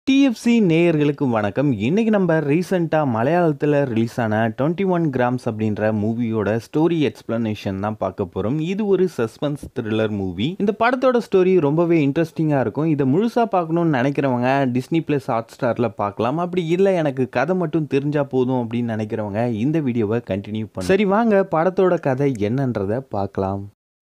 DFC நேயர்களுக்கு வணக்கம் இன்னைக்கு நம்ம ரீசெண்டாக மலையாளத்தில் ரிலீஸ் ஆன டுவெண்ட்டி ஒன் கிராம்ஸ் அப்படின்ற மூவியோட ஸ்டோரி எக்ஸ்பிளனேஷன் தான் பார்க்க போகிறோம் இது ஒரு சஸ்பென்ஸ் த்ரில்லர் மூவி இந்த படத்தோட ஸ்டோரி ரொம்பவே இன்ட்ரெஸ்டிங்காக இருக்கும் இதை முழுசாக பார்க்கணும்னு நினைக்கிறவங்க டிஸ்னி ப்ளஸ் ஹாட் ஸ்டாரில் பார்க்கலாம் அப்படி இல்லை எனக்கு கதை மட்டும் தெரிஞ்சால் போதும் அப்படின்னு நினைக்கிறவங்க இந்த வீடியோவை கண்டினியூ பண்ண சரி வாங்க படத்தோட கதை என்னன்றதை பார்க்கலாம்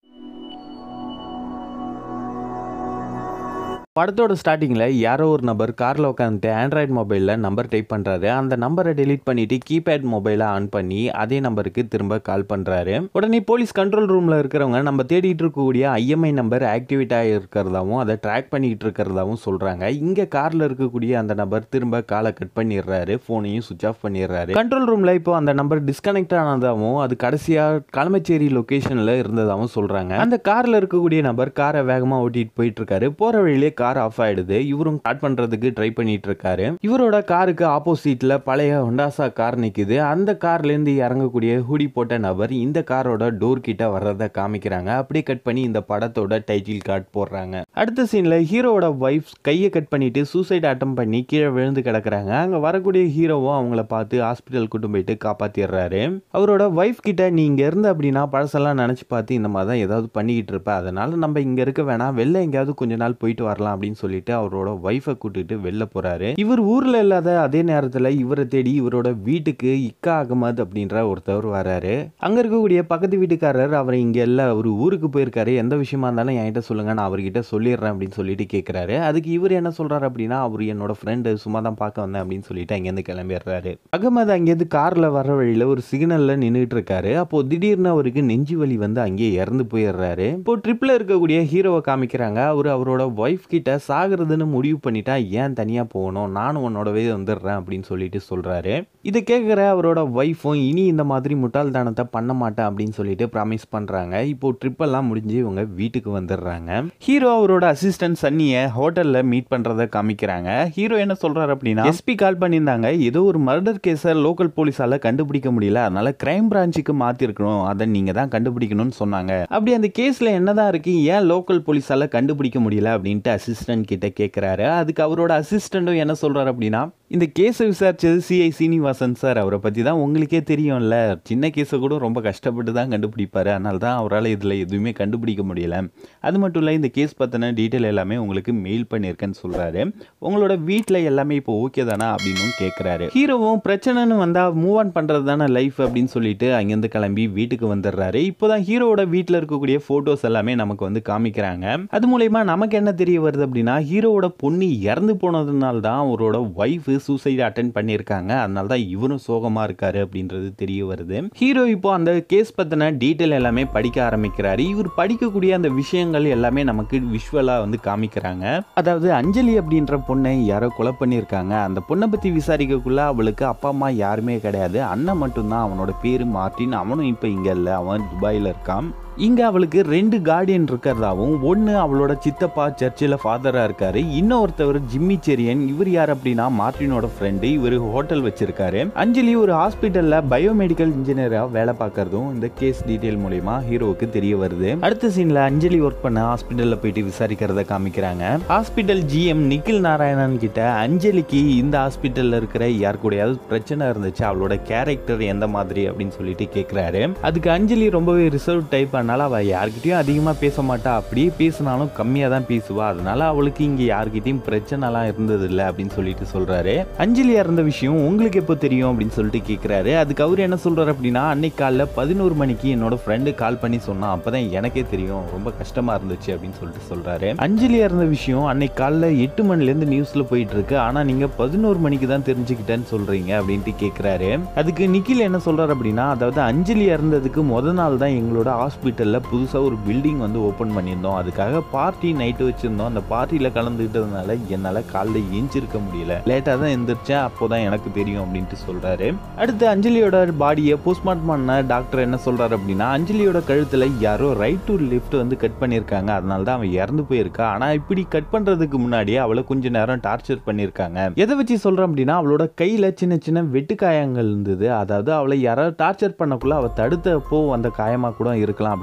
படத்தோட ஸ்டார்டிங்கில் யாரோ ஒரு நபர் காரில் உட்காந்துட்டு ஆண்ட்ராய்டு மொபைலில் நம்பர் டைப் பண்ணுறாரு அந்த நம்பரை டெலீட் பண்ணிட்டு கீபேட் மொபைலை ஆன் பண்ணி அதே நம்பருக்கு திரும்ப கால் பண்ணுறாரு உடனே போலீஸ் கண்ட்ரோல் ரூமில் இருக்கிறவங்க நம்ம தேடிட்டு இருக்கக்கூடிய ஐஎம்ஐ நம்பர் ஆக்டிவேட் ஆகிருக்கிறதாவும் அதை ட்ராக் பண்ணிக்கிட்டு இருக்கிறதாவும் சொல்கிறாங்க இங்கே காரில் இருக்கக்கூடிய அந்த நபர் திரும்ப காலை கட் பண்ணிடுறாரு ஃபோனையும் சுவிச் ஆஃப் பண்ணிடுறாரு கண்ட்ரோல் ரூமில் இப்போ அந்த நம்பர் டிஸ்கனெக்ட் ஆனதாகவும் அது கடைசியாக களமச்சேரி லொக்கேஷனில் இருந்ததாகவும் சொல்கிறாங்க அந்த காரில் இருக்கக்கூடிய நபர் காரை வேகமாக ஓட்டிட்டு போயிட்டு இருக்காரு போகிற வழியிலே கார் ஆஃப் ஆயிடுது இவரும் ஸ்டார்ட் பண்றதுக்கு ட்ரை பண்ணிட்டு இருக்காரு இவரோட காருக்கு ஆப்போசிட்ல பழைய ஹொண்டாசா கார் நிக்குது அந்த கார்ல இருந்து இறங்கக்கூடிய ஹூடி போட்ட நபர் இந்த காரோட டோர் கிட்ட வர்றத காமிக்கிறாங்க அப்படியே கட் பண்ணி இந்த படத்தோட டைட்டில் கார்டு போடுறாங்க அடுத்த சீன்ல ஹீரோவோட ஒய்ஃப் கையை கட் பண்ணிட்டு சூசைட் அட்டம் பண்ணி கீழே விழுந்து கிடக்குறாங்க அங்க வரக்கூடிய ஹீரோவும் அவங்கள பார்த்து ஹாஸ்பிட்டல் கூட்டு போயிட்டு காப்பாத்திடுறாரு அவரோட ஒய்ஃப் கிட்ட நீ இங்க இருந்த அப்படின்னா பழசெல்லாம் நினைச்சு பார்த்து இந்த மாதிரி தான் ஏதாவது பண்ணிக்கிட்டு இருப்ப அதனால நம்ம இங்க இருக்க வேணாம் வெளில எங்கேயாவது கொஞ்ச நாள் போயிட்டு வரலாம் அப்படின்னு சொல்லிட்டு அவரோட ஒய்ஃபை கூட்டிட்டு வெளில போறாரு இவர் ஊர்ல இல்லாத அதே நேரத்துல இவரை தேடி இவரோட வீட்டுக்கு இக்கா அகமது அப்படின்ற ஒருத்தவர் வராரு அங்க இருக்கக்கூடிய பக்கத்து வீட்டுக்காரர் அவர் இங்க இல்ல ஒரு ஊருக்கு போயிருக்காரு எந்த விஷயமா இருந்தாலும் என்கிட்ட சொல்லுங்க நான் அவர்கிட்ட சொல்லிடுறேன் அப்படின்னு சொல்லிட்டு கேட்கிறாரு அதுக்கு இவர் என்ன சொல்றாரு அப்படின்னா அவர் என்னோட ஃப்ரெண்டு சும்மா தான் பார்க்க வந்தேன் அப்படின்னு சொல்லிட்டு அங்கேருந்து கிளம்பிடுறாரு அகமது அங்கேருந்து கார்ல வர வழியில ஒரு சிக்னல்ல நின்றுட்டு இருக்காரு அப்போ திடீர்னு அவருக்கு நெஞ்சு வலி வந்து அங்கேயே இறந்து போயிடுறாரு இப்போ ட்ரிப்ல இருக்கக்கூடிய ஹீரோவை காமிக்கிறாங்க அவர் அவரோட ஒய்ஃப் கிட்ட சாகிறதுன்னு முடிவு பண்ணிட்டா ஏன் தனியாக போகணும் நானும் உன்னோடவே வந்துடுறேன் அப்படின்னு சொல்லிட்டு சொல்கிறாரு இதை கேட்குற அவரோட ஒய்ஃபும் இனி இந்த மாதிரி முட்டாள்தனத்தை பண்ண மாட்டேன் அப்படின்னு சொல்லிட்டு ப்ராமிஸ் பண்ணுறாங்க இப்போ ட்ரிப் எல்லாம் முடிஞ்சு இவங்க வீட்டுக்கு வந்துடுறாங்க ஹீரோ அவரோட அசிஸ்டன்ட் சன்னியை ஹோட்டலில் மீட் பண்ணுறத காமிக்கிறாங்க ஹீரோ என்ன சொல்கிறாரு அப்படின்னா எஸ்பி கால் பண்ணியிருந்தாங்க ஏதோ ஒரு மர்டர் கேஸை லோக்கல் போலீஸால் கண்டுபிடிக்க முடியல அதனால கிரைம் பிரான்ச்சுக்கு மாற்றிருக்கணும் அதை நீங்கள் தான் கண்டுபிடிக்கணும்னு சொன்னாங்க அப்படி அந்த கேஸில் என்னதான் இருக்கு ஏன் லோக்கல் போலீஸால் கண்டுபிடிக்க முடியல அப்படின்ட்டு அசிஸ்டன்ட் கிட்ட கேட்குறாரு அதுக்கு அவரோட அசிஸ்டண்ட்டும் என்ன சொல்றாரு அப்படின்னா இந்த கேஸை விசாரிச்சது சிஐ சீனிவாசன் சார் அவரை பற்றி தான் உங்களுக்கே தெரியும்ல சின்ன கேஸை கூட ரொம்ப கஷ்டப்பட்டு தான் கண்டுபிடிப்பாரு அதனால தான் அவரால் இதில் எதுவுமே கண்டுபிடிக்க முடியல அது மட்டும் இல்லை இந்த கேஸ் பற்றின டீட்டெயில் எல்லாமே உங்களுக்கு மெயில் பண்ணியிருக்கேன்னு சொல்கிறாரு உங்களோட வீட்டில் எல்லாமே இப்போ ஓகே தானா அப்படின்னு கேட்குறாரு ஹீரோவும் பிரச்சனைன்னு வந்தால் மூவ் ஆன் பண்ணுறது தானே லைஃப் அப்படின்னு சொல்லிட்டு அங்கேருந்து கிளம்பி வீட்டுக்கு வந்துடுறாரு இப்போ தான் ஹீரோவோட வீட்டில் இருக்கக்கூடிய ஃபோட்டோஸ் எல்லாமே நமக்கு வந்து காமிக்கிறாங்க அது மூலயமா நமக்கு என்ன தெரிய வருது அப்படின்னா ஹீரோவோட பொண்ணு இறந்து போனதுனால தான் அவரோட ஒய்ஃபு சூசைட் அட்டன் பண்ணியிருக்காங்க அதனால தான் இவரும் சோகமாக இருக்காரு அப்படின்றது தெரிய வருது ஹீரோ இப்போ அந்த கேஸ் பற்றின டீட்டெயில் எல்லாமே படிக்க ஆரம்பிக்கிறாரு இவர் படிக்கக்கூடிய அந்த விஷயங்கள் எல்லாமே நமக்கு விஷுவலாக வந்து காமிக்கிறாங்க அதாவது அஞ்சலி அப்படின்ற பொண்ணை யாரோ கொலை பண்ணியிருக்காங்க அந்த பொண்ணை பற்றி விசாரிக்கக்குள்ள அவளுக்கு அப்பா அம்மா யாருமே கிடையாது அண்ணன் மட்டும்தான் அவனோட பேர் மார்ட்டின் அவனும் இப்போ இங்கே இல்லை அவன் துபாயில் இருக்கான் இங்கே அவளுக்கு ரெண்டு கார்டியன் இருக்கிறதாவும் ஒன்று அவளோட சித்தப்பா சர்ச்சில் ஃபாதராக இருக்காரு இன்னொருத்தவர் ஜிம்மி செரியன் இவர் யார் அப்படின்னா மார்ட்டினோட ஃப்ரெண்டு இவர் ஹோட்டல் வச்சிருக்காரு அஞ்சலி ஒரு ஹாஸ்பிட்டலில் பயோமெடிக்கல் இன்ஜினியராக வேலை பார்க்கறதும் இந்த கேஸ் டீட்டெயில் மூலயமா ஹீரோவுக்கு தெரிய வருது அடுத்த சீனில் அஞ்சலி ஒர்க் பண்ண ஹாஸ்பிட்டலில் போயிட்டு விசாரிக்கிறத காமிக்கிறாங்க ஹாஸ்பிட்டல் ஜிஎம் நிக்கில் நாராயணன் கிட்ட அஞ்சலிக்கு இந்த ஹாஸ்பிட்டலில் இருக்கிற யார் கூடயாவது பிரச்சனை இருந்துச்சு அவளோட கேரக்டர் எந்த மாதிரி அப்படின்னு சொல்லிட்டு கேட்குறாரு அதுக்கு அஞ்சலி ரொம்பவே ரிசர்வ் டைப் அதனால அவள் யார்கிட்டயும் அதிகமாக பேச மாட்டா அப்படியே பேசினாலும் கம்மியாக தான் பேசுவா அதனால அவளுக்கு இங்கே யார்கிட்டயும் பிரச்சனைலாம் இருந்தது இல்லை அப்படின்னு சொல்லிட்டு சொல்றாரு அஞ்சலி இறந்த விஷயம் உங்களுக்கு எப்போ தெரியும் அப்படின்னு சொல்லிட்டு கேட்குறாரு அதுக்கு அவர் என்ன சொல்றாரு அப்படின்னா அன்னைக்கு காலைல பதினோரு மணிக்கு என்னோட ஃப்ரெண்டு கால் பண்ணி சொன்னா அப்பதான் எனக்கே தெரியும் ரொம்ப கஷ்டமா இருந்துச்சு அப்படின்னு சொல்லிட்டு சொல்றாரு அஞ்சலி இறந்த விஷயம் அன்னைக்கு காலைல எட்டு மணிலேருந்து நியூஸ்ல போயிட்டு இருக்கு ஆனா நீங்க பதினோரு மணிக்கு தான் தெரிஞ்சுக்கிட்டேன்னு சொல்றீங்க அப்படின்ட்டு கேட்குறாரு அதுக்கு நிக்கில் என்ன சொல்றாரு அப்படின்னா அதாவது அஞ்சலி இறந்ததுக்கு முத நாள் தான் எங்களோட ஹாஸ்பிட்டலில் புதுசாக ஒரு பில்டிங் வந்து ஓப்பன் பண்ணியிருந்தோம் அதுக்காக பார்ட்டி நைட்டு வச்சுருந்தோம் அந்த பார்ட்டியில் கலந்துக்கிட்டதுனால என்னால் காலைல எஞ்சிருக்க முடியல லேட்டாக தான் எந்திரிச்சேன் அப்போ தான் எனக்கு தெரியும் அப்படின்ட்டு சொல்கிறாரு அடுத்து அஞ்சலியோட பாடியை போஸ்ட்மார்ட்டம் பண்ண டாக்டர் என்ன சொல்கிறாரு அப்படின்னா அஞ்சலியோட கழுத்தில் யாரோ ரைட் டு லெஃப்ட் வந்து கட் பண்ணியிருக்காங்க அதனால தான் அவன் இறந்து போயிருக்கா ஆனால் இப்படி கட் பண்ணுறதுக்கு முன்னாடியே அவளை கொஞ்ச நேரம் டார்ச்சர் பண்ணியிருக்காங்க எதை வச்சு சொல்கிறேன் அப்படின்னா அவளோட கையில் சின்ன சின்ன வெட்டு காயங்கள் இருந்தது அதாவது அவளை யாராவது டார்ச்சர் பண்ணக்குள்ள அவள் தடுத்தப்போ அந்த காயமாக கூட இருக்கலாம்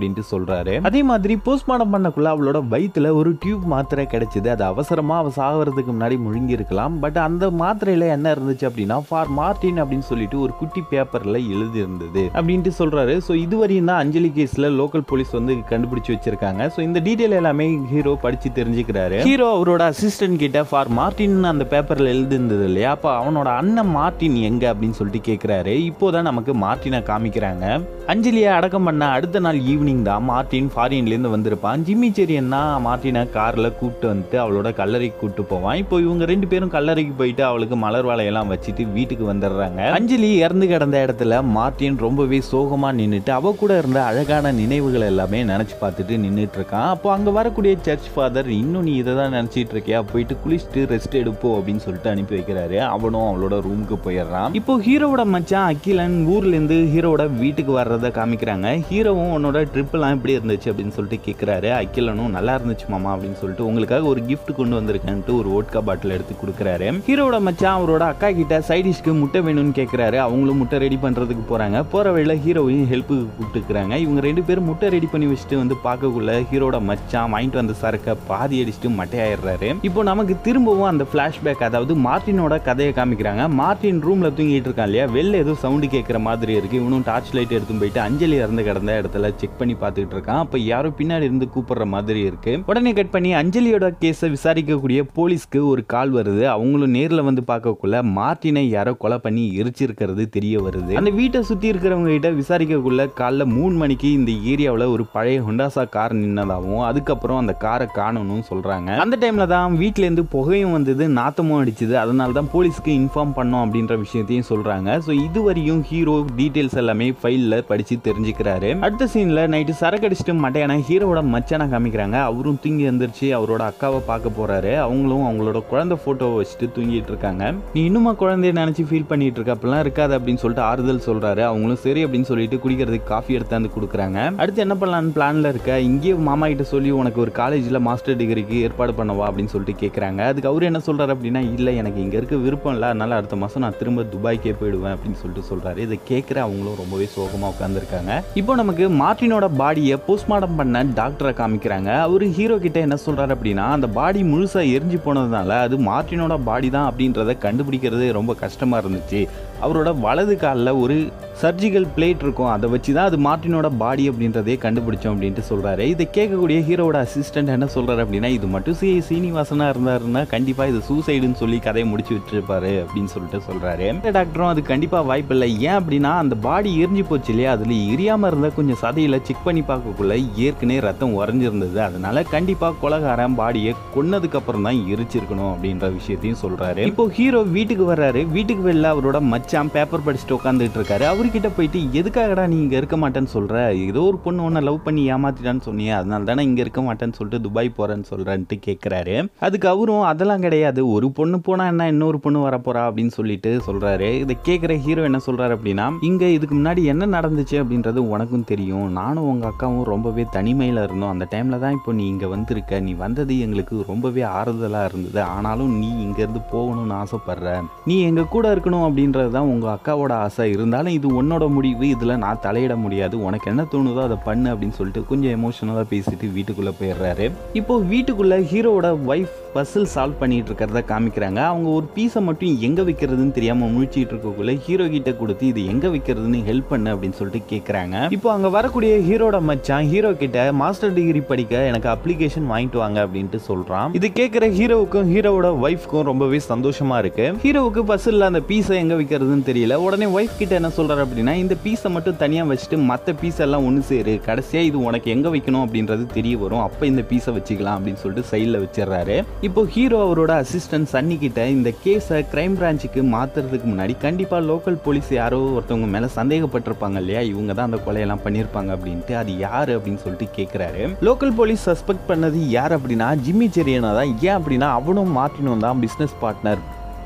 அப்படின்ட்டு சொல்றாரு அதே மாதிரி போஸ்ட்மார்ட்டம் பண்ணக்குள்ள அவளோட வயித்துல ஒரு டியூப் மாத்திரை கிடைச்சது அது அவசரமா அவ சாகிறதுக்கு முன்னாடி முழுங்கி இருக்கலாம் பட் அந்த மாத்திரையில என்ன இருந்துச்சு அப்படின்னா ஃபார் மார்டின் அப்படின்னு சொல்லிட்டு ஒரு குட்டி பேப்பர்ல எழுதி இருந்தது அப்படின்ட்டு சொல்றாரு ஸோ இதுவரையும் தான் அஞ்சலி கேஸ்ல லோக்கல் போலீஸ் வந்து கண்டுபிடிச்சு வச்சிருக்காங்க ஸோ இந்த டீட்டெயில் எல்லாமே ஹீரோ படிச்சு தெரிஞ்சுக்கிறாரு ஹீரோ அவரோட அசிஸ்டன்ட் கிட்ட ஃபார் மார்டின் அந்த பேப்பர்ல எழுதிருந்தது இல்லையா அப்போ அவனோட அண்ணன் மார்டின் எங்க அப்படின்னு சொல்லிட்டு கேட்கிறாரு இப்போதான் நமக்கு மார்டினை காமிக்கிறாங்க அஞ்சலியை அடக்கம் பண்ண அடுத்த நாள் ஈவினிங் தான் மார்டின் ஃபாரின்லேருந்து வந்திருப்பான் ஜிம்மி செரியன் தான் மார்டினை காரில் கூப்பிட்டு வந்துட்டு அவளோட கல்லறைக்கு கூப்பிட்டு போவான் இப்போ இவங்க ரெண்டு பேரும் கல்லறைக்கு போயிட்டு அவளுக்கு மலர் வாழையெல்லாம் வச்சுட்டு வீட்டுக்கு வந்துடுறாங்க அஞ்சலி இறந்து கிடந்த இடத்துல மார்டின் ரொம்பவே சோகமா நின்றுட்டு அவ கூட இருந்த அழகான நினைவுகள் எல்லாமே நினைச்சு பார்த்துட்டு நின்றுட்டு இருக்கான் அப்போ அங்க வரக்கூடிய சர்ச் ஃபாதர் இன்னும் நீ இதை தான் நினைச்சிட்டு இருக்கியா போயிட்டு குளிச்சுட்டு ரெஸ்ட் எடுப்போம் அப்படின்னு சொல்லிட்டு அனுப்பி வைக்கிறாரு அவனும் அவளோட ரூமுக்கு போயிடுறான் இப்போ ஹீரோவோட மச்சான் அகிலன் ஊர்ல இருந்து ஹீரோவோட வீட்டுக்கு வர்றத காமிக்கிறாங்க ஹீரோவும் உன்னோட ட்ரிப்லாம் எப்படி இருந்துச்சு அப்படின்னு சொல்லிட்டு கேட்குறாரு அகிலனும் நல்லா இருந்துச்சு மாமா அப்படின்னு சொல்லிட்டு உங்களுக்காக ஒரு gift கொண்டு வந்திருக்கேன்ட்டு ஒரு ஓட்கா பாட்டில் எடுத்து கொடுக்குறாரு ஹீரோவோட மச்சான் அவரோட அக்கா கிட்ட சைடிஷ்க்கு முட்டை வேணும்னு கேட்குறாரு அவங்களும் முட்டை ரெடி பண்றதுக்கு போறாங்க போற வழியில ஹீரோவையும் ஹெல்ப்புக்கு கூப்பிட்டுக்கிறாங்க இவங்க ரெண்டு பேரும் முட்டை ரெடி பண்ணி வச்சுட்டு வந்து பார்க்கக்குள்ள ஹீரோட மச்சான் வாங்கிட்டு வந்த சரக்கை பாதி அடிச்சுட்டு மட்டையாயிடுறாரு இப்போ நமக்கு திரும்பவும் அந்த ஃபிளாஷ்பேக் அதாவது மார்ட்டினோட கதையை காமிக்கிறாங்க மார்ட்டின் ரூம்ல தூங்கிட்டு இருக்கான் இல்லையா வெளில ஏதோ சவுண்டு கேட்குற மாதிரி இருக்கு இவனும் டார்ச் லைட் எடுத்து போயிட்டு அஞ்சலி இறந்து கிடந்த இடத்துல செக் பண்ணி பார்த்துட்டு இருக்கான் அப்போ யாரோ பின்னாடி இருந்து கூப்பிடுற மாதிரி இருக்கு உடனே கட் பண்ணி அஞ்சலியோட கேஸை விசாரிக்கக்கூடிய போலீஸ்க்கு ஒரு கால் வருது அவங்களும் நேரில் வந்து பார்க்கக்குள்ள மார்ட்டினை யாரோ கொலை பண்ணி எரிச்சிருக்கிறது தெரிய வருது அந்த வீட்டை சுற்றி இருக்கிறவங்க கிட்ட விசாரிக்கக்குள்ள காலைல மூணு மணிக்கு இந்த ஏரியாவில் ஒரு பழைய ஹொண்டாசா கார் நின்னதாகவும் அதுக்கப்புறம் அந்த காரை காணணும்னு சொல்றாங்க அந்த டைம்ல தான் வீட்ல இருந்து புகையும் வந்தது நாத்தமும் அடிச்சது அதனால தான் போலீஸ்க்கு இன்ஃபார்ம் பண்ணோம் அப்படின்ற விஷயத்தையும் சொல்றாங்க ஸோ இதுவரையும் ஹீரோ டீடைல்ஸ் எல்லாமே ஃபைல்ல படிச்சு தெரிஞ்சுக்கிறாரு அடுத்த சீன்ல நைட்டு சரக்கு அடிச்சுட்டு மட்டையான ஹீரோவோட மச்சான காமிக்கிறாங்க அவரும் தூங்கி எந்திரிச்சு அவரோட அக்காவை பார்க்க போறாரு அவங்களும் அவங்களோட குழந்தை போட்டோவை வச்சுட்டு தூங்கிட்டு இருக்காங்க நீ இன்னுமா குழந்தைய நினைச்சு ஃபீல் பண்ணிட்டு இருக்க அப்படிலாம் இருக்காது அப்படின்னு சொல்லிட்டு ஆறுதல் சொல்றாரு அவங்களும் சரி அப்படின்னு சொல்லிட்டு குடிக்கிறதுக்கு காஃபி எடுத்தாந்து கொடுக்குறாங்க அடுத்து என்ன பண்ணலான்னு பிளான்ல இருக்க இங்கேயே மாமா கிட்ட சொல்லி உனக்கு ஒரு காலேஜ்ல மாஸ்டர் டிகிரிக்கு ஏற்பாடு பண்ணவா அப்படின்னு சொல்லிட்டு கேட்குறாங்க அதுக்கு அவர் என்ன சொல்றாரு அப்படின்னா இல்லை எனக்கு இங்க இருக்க விருப்பம் இல்லை அதனால அடுத்த மாசம் நான் திரும்ப துபாய்க்கே போயிடுவேன் அப்படின்னு சொல்லிட்டு சொல்றாரு இதை கேட்குற அவங்களும் ரொம்பவே சோகமா உட்காந்துருக்காங்க இப்போ நமக்கு மார்ட்டினோட பாடியை போஸ்ட்மார்ட்டம் பண்ண டாக்டரை காமிக்கிறாங்க அவரு ஹீரோ கிட்ட என்ன சொல்றாரு அப்படின்னா அந்த பாடி முழுசா எரிஞ்சு போனதுனால அது மார்ட்டினோட பாடி தான் அப்படின்றத கண்டுபிடிக்கிறது ரொம்ப கஷ்டமா இருந்துச்சு அவரோட வலது காலில் ஒரு சர்ஜிக்கல் பிளேட் இருக்கும் அதை வச்சு தான் அது மார்ட்டினோட பாடி அப்படின்றதே கண்டுபிடிச்சோம் அப்படின்ட்டு சொல்றாரு இதை கேட்கக்கூடிய ஹீரோவோட அசிஸ்டன்ட் என்ன சொல்றாரு அப்படின்னா இது மட்டும் சி சீனிவாசனா இருந்தாருன்னா கண்டிப்பா இது சூசைடுன்னு சொல்லி கதையை முடிச்சு விட்டுருப்பாரு அப்படின்னு சொல்லிட்டு சொல்றாரு இந்த டாக்டரும் அது கண்டிப்பா வாய்ப்பு இல்லை ஏன் அப்படின்னா அந்த பாடி எரிஞ்சு போச்சு இல்லையா அதுல எரியாம இருந்தா கொஞ்சம் சதையில செக் பண்ணி பார்க்கக்குள்ள ஏற்கனவே ரத்தம் உறைஞ்சிருந்தது அதனால கண்டிப்பா கொலகாரன் பாடியை கொன்னதுக்கு அப்புறம் தான் எரிச்சிருக்கணும் அப்படின்ற விஷயத்தையும் சொல்றாரு இப்போ ஹீரோ வீட்டுக்கு வர்றாரு வீட்டுக்கு வெளில அவரோட மச்சான் பேப்பர் படிச்சுட்டு உட்காந்துட்டு இருக்காரு அவர்கிட்ட போயிட்டு எதுக்காகடா நீ இங்க இருக்க மாட்டேன்னு சொல்ற ஏதோ ஒரு பொண்ணு உன்னை லவ் பண்ணி ஏமாத்திட்டான்னு சொன்னியே அதனால தானே இங்க இருக்க மாட்டேன்னு சொல்லிட்டு துபாய் போறேன்னு சொல்றேன்ட்டு கேட்கிறாரு அதுக்கு அவரும் அதெல்லாம் கிடையாது ஒரு பொண்ணு போனா என்ன இன்னொரு பொண்ணு வரப்போறா அப்படின்னு சொல்லிட்டு சொல்றாரு இதை கேட்குற ஹீரோ என்ன சொல்றாரு அப்படின்னா இங்க இதுக்கு முன்னாடி என்ன நடந்துச்சு அப்படின்றது உனக்கும் தெரியும் நானும் உங்க அக்காவும் ரொம்பவே தனிமையில இருந்தோம் அந்த டைம்ல தான் இப்போ நீ இங்க வந்திருக்க நீ வந்தது எங்களுக்கு ரொம்பவே ஆறுதலா இருந்தது ஆனாலும் நீ இங்க இருந்து போகணும்னு ஆசைப்படுற நீ எங்க கூட இருக்கணும் அப்படின்றது தான் உங்க அக்காவோட ஆசை இருந்தாலும் இது உன்னோட முடிவு இதுல நான் தலையிட முடியாது உனக்கு என்ன தோணுதோ அதை பண்ணு அப்படின்னு சொல்லிட்டு கொஞ்சம் எமோஷனலா பேசிட்டு வீட்டுக்குள்ள போயிடுறாரு இப்போ வீட்டுக்குள்ள ஹீரோவோட ஒய்ஃப் பசில் சால்வ் பண்ணிட்டு இருக்கிறத காமிக்கிறாங்க அவங்க ஒரு பீஸை மட்டும் எங்க வைக்கிறதுன்னு தெரியாம முழிச்சிட்டு இருக்கக்குள்ள ஹீரோ கிட்ட கொடுத்து இது எங்க வைக்கிறதுன்னு ஹெல்ப் பண்ணு அப்படின்னு சொல்லிட்டு கேக்குறாங்க இப்போ அங்க வரக்கூடிய ஹீரோட மச்சான் ஹீரோ கிட்ட மாஸ்டர் டிகிரி படிக்க எனக்கு அப்ளிகேஷன் வாங்கிட்டு வாங்க அப்படின்ட்டு சொல்றான் இது கேட்குற ஹீரோவுக்கும் ஹீரோவோட ஒய்ஃப்க்கும் ரொம்பவே சந்தோஷமா இருக்கு ஹீரோவுக்கு பஸ்ஸில் அந்த பீஸை எங்க வைக்கிறதுன்னு தெரியல உடனே ஒய்ஃப் கிட்ட என்ன சொல்றாரு அப்படின்னா இந்த பீஸை மட்டும் தனியா வச்சுட்டு மற்ற பீஸ் எல்லாம் ஒன்று சேரு கடைசியா இது உனக்கு எங்க வைக்கணும் அப்படின்றது தெரிய வரும் அப்போ இந்த பீஸை வச்சுக்கலாம் அப்படின்னு சொல்லிட்டு சைடில் வச்சிடுறாரு இப்போ ஹீரோ அவரோட அசிஸ்டன்ட் சன்னி கிட்ட இந்த கேஸை கிரைம் பிரான்ச்சுக்கு மாத்துறதுக்கு முன்னாடி கண்டிப்பா லோக்கல் போலீஸ் யாரோ ஒருத்தவங்க மேல சந்தேகப்பட்டிருப்பாங்க இல்லையா இவங்க தான் அந்த கொலையெல்லாம் பண்ணியிருப்பாங்க அப்படின்ட்டு அது யாரு அப்படின்னு சொல்லிட்டு கேட்குறாரு லோக்கல் போலீஸ் சஸ்பெக்ட் பண்ணது யார் அப்படின்னா ஜிம்மி செரியனா தான் ஏன் அப்படின்னா அவனும் மார்ட்டினும் தான் பிஸ்னஸ் பார்ட்னர்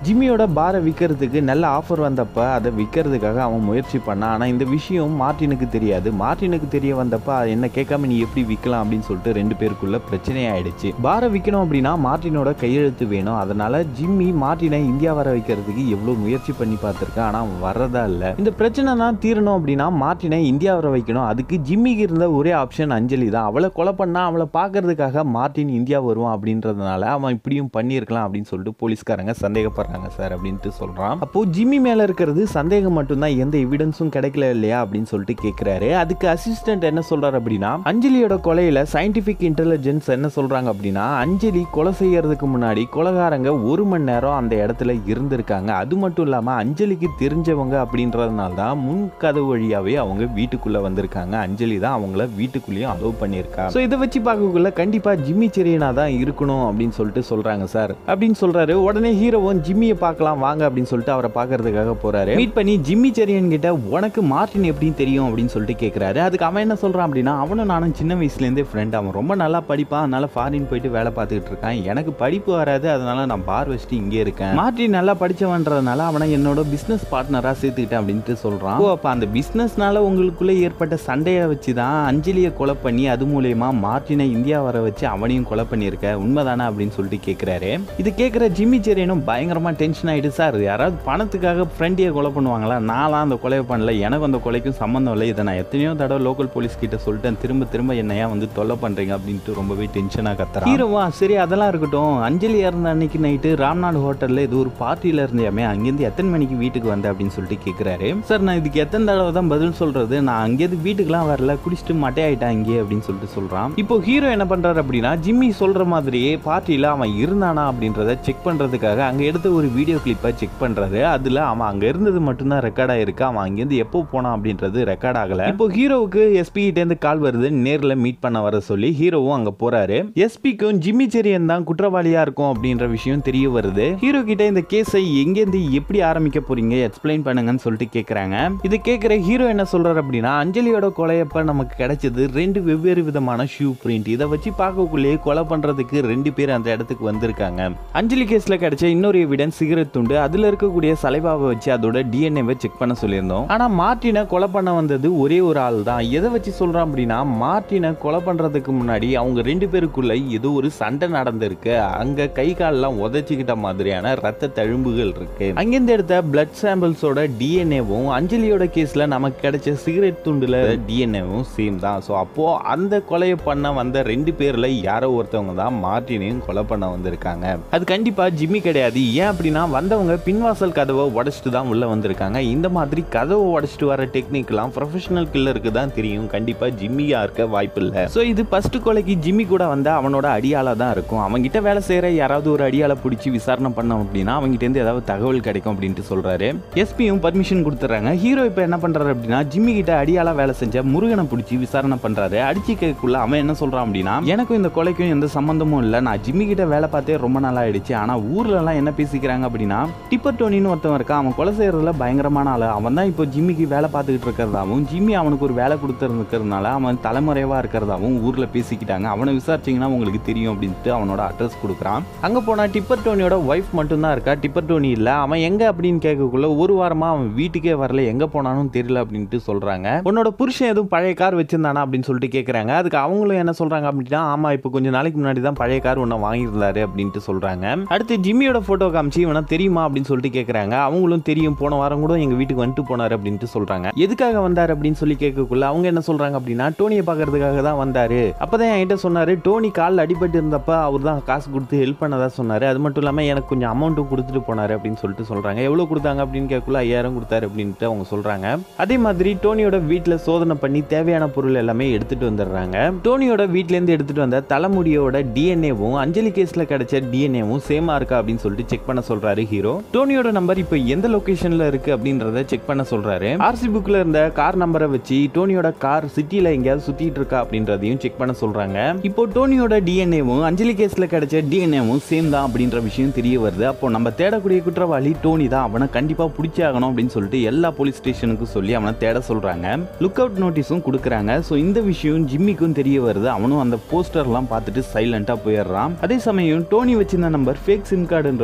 ஜிம்மியோட பாரை விற்கிறதுக்கு நல்ல ஆஃபர் வந்தப்ப அதை விற்கிறதுக்காக அவன் முயற்சி பண்ணான் ஆனால் இந்த விஷயம் மார்ட்டினுக்கு தெரியாது மார்ட்டினுக்கு தெரிய வந்தப்ப என்ன கேட்காம நீ எப்படி விற்கலாம் அப்படின்னு சொல்லிட்டு ரெண்டு பேருக்குள்ள பிரச்சனை ஆயிடுச்சு பாரை விற்கணும் அப்படின்னா மார்ட்டினோட கையெழுத்து வேணும் அதனால ஜிம்மி மார்ட்டினை இந்தியா வர வைக்கிறதுக்கு எவ்வளோ முயற்சி பண்ணி பார்த்துருக்கான் ஆனால் அவன் வர்றதா இல்லை இந்த பிரச்சனை தான் தீரணும் அப்படின்னா மார்ட்டினை இந்தியா வர வைக்கணும் அதுக்கு ஜிம்மிக்கு இருந்த ஒரே ஆப்ஷன் அஞ்சலி தான் அவளை கொலை பண்ணா அவளை பார்க்கறதுக்காக மார்ட்டின் இந்தியா வருவான் அப்படின்றதுனால அவன் இப்படியும் பண்ணியிருக்கலாம் அப்படின்னு சொல்லிட்டு போலீஸ்காரங்க சந்தேகப்படுறாங்க சார் அப்படின்ட்டு சொல்றான் அப்போ ஜிம்மி மேல இருக்கிறது சந்தேகம் மட்டும்தான் எந்த எவிடன்ஸும் கிடைக்கல இல்லையா அப்படின்னு சொல்லிட்டு கேட்கிறாரு அதுக்கு அசிஸ்டன்ட் என்ன சொல்றாரு அப்படின்னா அஞ்சலியோட கொலையில சயின்டிபிக் இன்டெலிஜென்ஸ் என்ன சொல்றாங்க அப்படின்னா அஞ்சலி கொலை செய்யறதுக்கு முன்னாடி கொலைகாரங்க ஒரு மணி நேரம் அந்த இடத்துல இருந்திருக்காங்க அது மட்டும் இல்லாம அஞ்சலிக்கு தெரிஞ்சவங்க அப்படின்றதுனால தான் முன் கதவு வழியாவே அவங்க வீட்டுக்குள்ள வந்திருக்காங்க அஞ்சலி தான் அவங்கள வீட்டுக்குள்ளேயும் அலோவ் பண்ணியிருக்கா ஸோ இதை வச்சு பார்க்கக்குள்ள கண்டிப்பா ஜிம்மி செரியனா தான் இருக்கணும் அப்படின்னு சொல்லிட்டு சொல்றாங்க சார் அப்படின்னு சொல்றாரு உடனே ஹீரோவும் ஜிம்மியை பார்க்கலாம் வாங்க அப்படின்னு சொல்லிட்டு அவரை பார்க்கறதுக்காக போறாரு மீட் பண்ணி ஜிம்மி செரியன் கிட்ட உனக்கு மார்ட்டின் எப்படின்னு தெரியும் அப்படின்னு சொல்லிட்டு கேட்கிறாரு அதுக்கு அவன் என்ன சொல்றான் அப்படின்னா அவனும் நானும் சின்ன வயசுலேருந்தே ஃப்ரெண்ட் அவன் ரொம்ப நல்லா படிப்பான் அதனால ஃபாரின் போயிட்டு வேலை பார்த்துக்கிட்டு இருக்கான் எனக்கு படிப்பு வராது அதனால நான் பார் வச்சுட்டு இங்கே இருக்கேன் மார்ட்டின் நல்லா படிச்சவன்றதுனால அவனை என்னோட பிசினஸ் பார்ட்னரா சேர்த்துக்கிட்டேன் அப்படின்ட்டு சொல்றான் ஓ அப்ப அந்த பிசினஸ்னால உங்களுக்குள்ள ஏற்பட்ட சண்டையை வச்சு தான் அஞ்சலியை கொலை பண்ணி அது மூலயமா மார்ட்டினை இந்தியா வர வச்சு அவனையும் கொலை பண்ணியிருக்க உண்மைதானே அப்படின்னு சொல்லிட்டு கேட்கிறாரு இது கேட்குற ஜிம்மி செரியனும் பயங்கரமா டென்ஷன் ஆயிட்டு சார் யாராவது பணத்துக்காக ஃப்ரெண்டியை கொலை பண்ணுவாங்களா நான்லாம் அந்த கொலையை பண்ணல எனக்கு அந்த கொலைக்கும் சம்மந்தம் இல்லை இதை நான் எத்தனையோ தடவை லோக்கல் போலீஸ் கிட்ட சொல்லிட்டேன் திரும்ப திரும்ப என்னையா வந்து தொல்லை பண்றீங்க அப்படின்ட்டு ரொம்பவே டென்ஷனாக கத்துறான் ஹீரோவா சரி அதெல்லாம் இருக்கட்டும் அஞ்சலி இறந்த அன்னைக்கு நைட்டு ராம்நாடு ஹோட்டல்ல இது ஒரு பார்ட்டியில இருந்தியாமே அங்கேருந்து எத்தனை மணிக்கு வீட்டுக்கு வந்த அப்படின்னு சொல்லிட்டு கேட்குறாரு சார் நான் இதுக்கு எத்தனை தடவை தான் பதில் சொல்றது நான் அங்கேருந்து வீட்டுக்குலாம் வரல குடிச்சிட்டு மட்டை ஆயிட்டேன் அங்கேயே அப்படின்னு சொல்லிட்டு சொல்றான் இப்போ ஹீரோ என்ன பண்றாரு அப்படின்னா ஜிம்மி சொல்ற மாதிரியே பார்ட்டியில அவன் இருந்தானா அப்படின்றத செக் பண்றதுக்காக அங்க எடுத்த ஒரு வீடியோ கிளிப்பை செக் பண்றாரு அதுல அவன் அங்க இருந்தது மட்டும்தான் ரெக்கார்ட் ஆயிருக்கு அவன் அங்கேருந்து எப்போ போனான் அப்படின்றது ரெக்கார்ட் ஆகல இப்போ ஹீரோவுக்கு எஸ்பி கிட்ட இருந்து கால் வருது நேர்ல மீட் பண்ண வர சொல்லி ஹீரோவும் அங்க போறாரு எஸ்பிக்கும் ஜிம்மி செரியன் தான் குற்றவாளியா இருக்கும் அப்படின்ற விஷயம் தெரிய வருது ஹீரோ கிட்ட இந்த கேஸை எங்கேருந்து எப்படி ஆரம்பிக்க போறீங்க எக்ஸ்பிளைன் பண்ணுங்கன்னு சொல்லிட்டு கேக்குறாங்க இது கேட்குற ஹீரோ என்ன சொல்றாரு அப்படின்னா அஞ்சலியோட கொலையப்ப நமக்கு கிடைச்சது ரெண்டு வெவ்வேறு விதமான ஷூ பிரிண்ட் இதை வச்சு பார்க்கக்குள்ளேயே கொலை பண்றதுக்கு ரெண்டு பேர் அந்த இடத்துக்கு வந்திருக்காங்க அஞ்சலி கேஸ்ல கிடைச்ச இன்னொரு எவிடன்ஸ் சிகரெட் துண்டு அதுல இருக்கக்கூடிய சலைவாவை வச்சு அதோட டிஎன்ஏவை செக் பண்ண சொல்லியிருந்தோம் ஆனா மார்ட்டினை கொலை பண்ண வந்தது ஒரே ஒரு ஆள் தான் எதை வச்சு சொல்றான் அப்படின்னா மார்ட்டினை கொலை பண்றதுக்கு முன்னாடி அவங்க ரெண்டு பேருக்குள்ள ஏதோ ஒரு சண்டை நடந்திருக்கு அங்க கை கால்லாம் உதச்சிக்கிட்ட மாதிரியான ரத்த தழும்புகள் இருக்கு அங்கிருந்து எடுத்த பிளட் சாம்பிள்ஸோட டிஎன்ஏவும் அஞ்சலியோட கேஸ்ல நமக்கு கிடைச்ச சிகரெட் துண்டுல டிஎன்ஏவும் சேம் தான் ஸோ அப்போ அந்த கொலையை பண்ண வந்த ரெண்டு பேர்ல யாரோ ஒருத்தவங்க தான் மார்ட்டினையும் கொலை பண்ண வந்திருக்காங்க அது கண்டிப்பா ஜிம்மி கிடையாது ஏன் அப்படின்னா வந்தவங்க பின்வாசல் கதவை உடைச்சிட்டு தான் உள்ள வந்திருக்காங்க இந்த மாதிரி கதவை உடைச்சிட்டு வர டெக்னிக்லாம் ப்ரொஃபஷனல் கில்லருக்கு தான் தெரியும் கண்டிப்பா ஜிம்மியா இருக்க வாய்ப்பு இல்லை ஸோ இது ஃபர்ஸ்ட் கொலைக்கு ஜிம்மி கூட வந்த அவனோட அடியாளா தான் இருக்கும் அவங்கிட்ட வேலை செய்யற யாராவது ஒரு அடியாளை பிடிச்சி விசாரணை பண்ணோம் அப்படின்னா அவங்ககிட்ட இருந்து ஏதாவது தகவல் கிடைக்கும் அப்படின்ட்டு சொல்றாரு எஸ்பியும் பர்மிஷன் கொடுத்துறாங்க ஹீரோ இப்போ என்ன பண்றாரு அப்படின்னா ஜிம்மி கிட்ட அடியாளா வேலை செஞ்ச முருகனை பிடிச்சி விசாரணை பண்றாரு அடிச்சு கேட்குள்ள அவன் என்ன சொல்றான் அப்படின்னா எனக்கும் இந்த கொலைக்கும் எந்த சம்பந்தமும் இல்லை நான் ஜிம்மி கிட்ட வேலை பார்த்தே ரொம்ப நாள் ஆயிடுச்சு ஆனா ஊர்ல எல்லாம் என்ன பேசிக்கிறாங்க அப்படின்னா டிப்பர் டோனின்னு ஒருத்தன் இருக்கான் அவன் கொலை செய்யறதுல பயங்கரமான ஆளு அவன் தான் இப்போ ஜிம்மிக்கு வேலை பார்த்துக்கிட்டு இருக்கிறதாவும் ஜிம்மி அவனுக்கு ஒரு வேலை கொடுத்துருக்கிறதுனால அவன் தலைமுறைவா இருக்கிறதாவும் ஊர்ல பேசிக்கிட்டாங்க அவனை விசாரிச்சீங்கன்னா உங்களுக்கு தெரியும் அப்படின்ட்டு அவனோட அட்ரஸ் கொடுக்குறான் அங்க போனா டிப்பர் டோனியோட ஒய்ஃப் மட்டும்தான் இருக்கா டிப்பர் டோனி இல்ல அவன் எங்க அப்படின்னு கேட்கக்குள்ள ஒரு வாரமா அவன் வீட்டுக்கே வரல எங்க போனானும் தெரியல அப்படின்ட்டு சொல்றாங்க உன்னோட புருஷன் எதுவும் பழைய கார் வச்சிருந்தானா அப்படின்னு சொல்லிட்டு கேக்குறாங்க அதுக்கு அவங்களும் என்ன சொல்றாங்க அப்படின்னா ஆமா இப்போ கொஞ்ச நாளைக்கு முன்னாடி தான் பழைய கார் ஒன்று வாங்கியிருந்தாரு அப்படின்ட்டு சொல்றாங்க அடுத்து ஜிம்மியோட போட்டோ காமிச்சு இவனா தெரியுமா அப்படின்னு சொல்லிட்டு கேக்குறாங்க அவங்களும் தெரியும் போன வாரம் கூட எங்க வீட்டுக்கு வந்துட்டு போனாரு அப்படின்ட்டு சொல்றாங்க எதுக்காக வந்தாரு அப்படின்னு சொல்லி கேட்கக்குள்ள அவங்க என்ன சொல்றாங்க அப்படின்னா டோனியை பார்க்கறதுக்காக தான் வந்தாரு அப்பதான் என்கிட்ட சொன்னாரு டோனி காலில் அடிபட்டு இருந்தப்ப அவர் தான் காசு கொடுத்து ஹெல்ப் பண்ணதா சொன்னாரு அது மட்டும் இல்லாம எனக்கு கொஞ்சம் அமௌண்ட்டும் கொடுத்துட்டு போனாரு அப்படின்னு சொல்லிட்டு சொல்றாங்க எவ்வளவு கொடுத்தாங்க அப்படின்னு கேட்கக்குள்ள ஐயாயிரம் கொடுத்தாரு அப்படின்ட்டு அவங்க சொல்றாங்க அதே மாதிரி டோனியோட வீட்டில் சோதனை பண்ணி தேவையான பொருள் எல்லாமே எடுத்துட்டு வந்துடுறாங்க டோனியோட வீட்ல இருந்து எடுத்துட்டு வந்த தலைமுடியோட டிஎன்ஏவும் அஞ்சலி கேஸ்ல கிடைச்ச டிஎன்ஏவும் சேமா இருக்கா அப்படின்னு சொல்லிட்டு செக் பண்ண சொல்றாரு ஹீரோ டோனியோட நம்பர் இப்போ எந்த லொகேஷன்ல இருக்கு அப்படின்றத செக் பண்ண சொல்றாரு ஆர்சி புக்ல இருந்த கார் நம்பரை வச்சு டோனியோட கார் சிட்டில எங்கேயாவது சுத்திட்டு இருக்கா அப்படின்றதையும் செக் பண்ண சொல்றாங்க இப்போ டோனியோட டிஎன்ஏவும் அஞ்சலி கேஸ்ல கிடைச்ச டிஎன்ஏவும் சேம் தான் அப்படின்ற விஷயம் தெரிய வருது அப்போ நம்ம தேடக்கூடிய குற்றவாளி டோனி தான் அவனை கண்டிப்பா பிடிச்சே ஆகணும் அப்படின்னு சொல்லிட்டு எல்லா போலீஸ் ஸ்டேஷனுக்கும் சொல்லி அவனை தேட சொல்றாங்க லுக் அவுட் நோட்டீஸும் கொடுக்குறாங்க ஸோ இந்த விஷயம் ஜிம்மிக்கும் தெரிய வருது அவனும் அந்த போஸ்டர்லாம் பார்த்துட்டு சைலண்டா போயிடுறான் அதே சமயம் டோனி வச்சிருந்த நம்பர் ஃபேக் சிம் கார்டுன்றதும் அந்த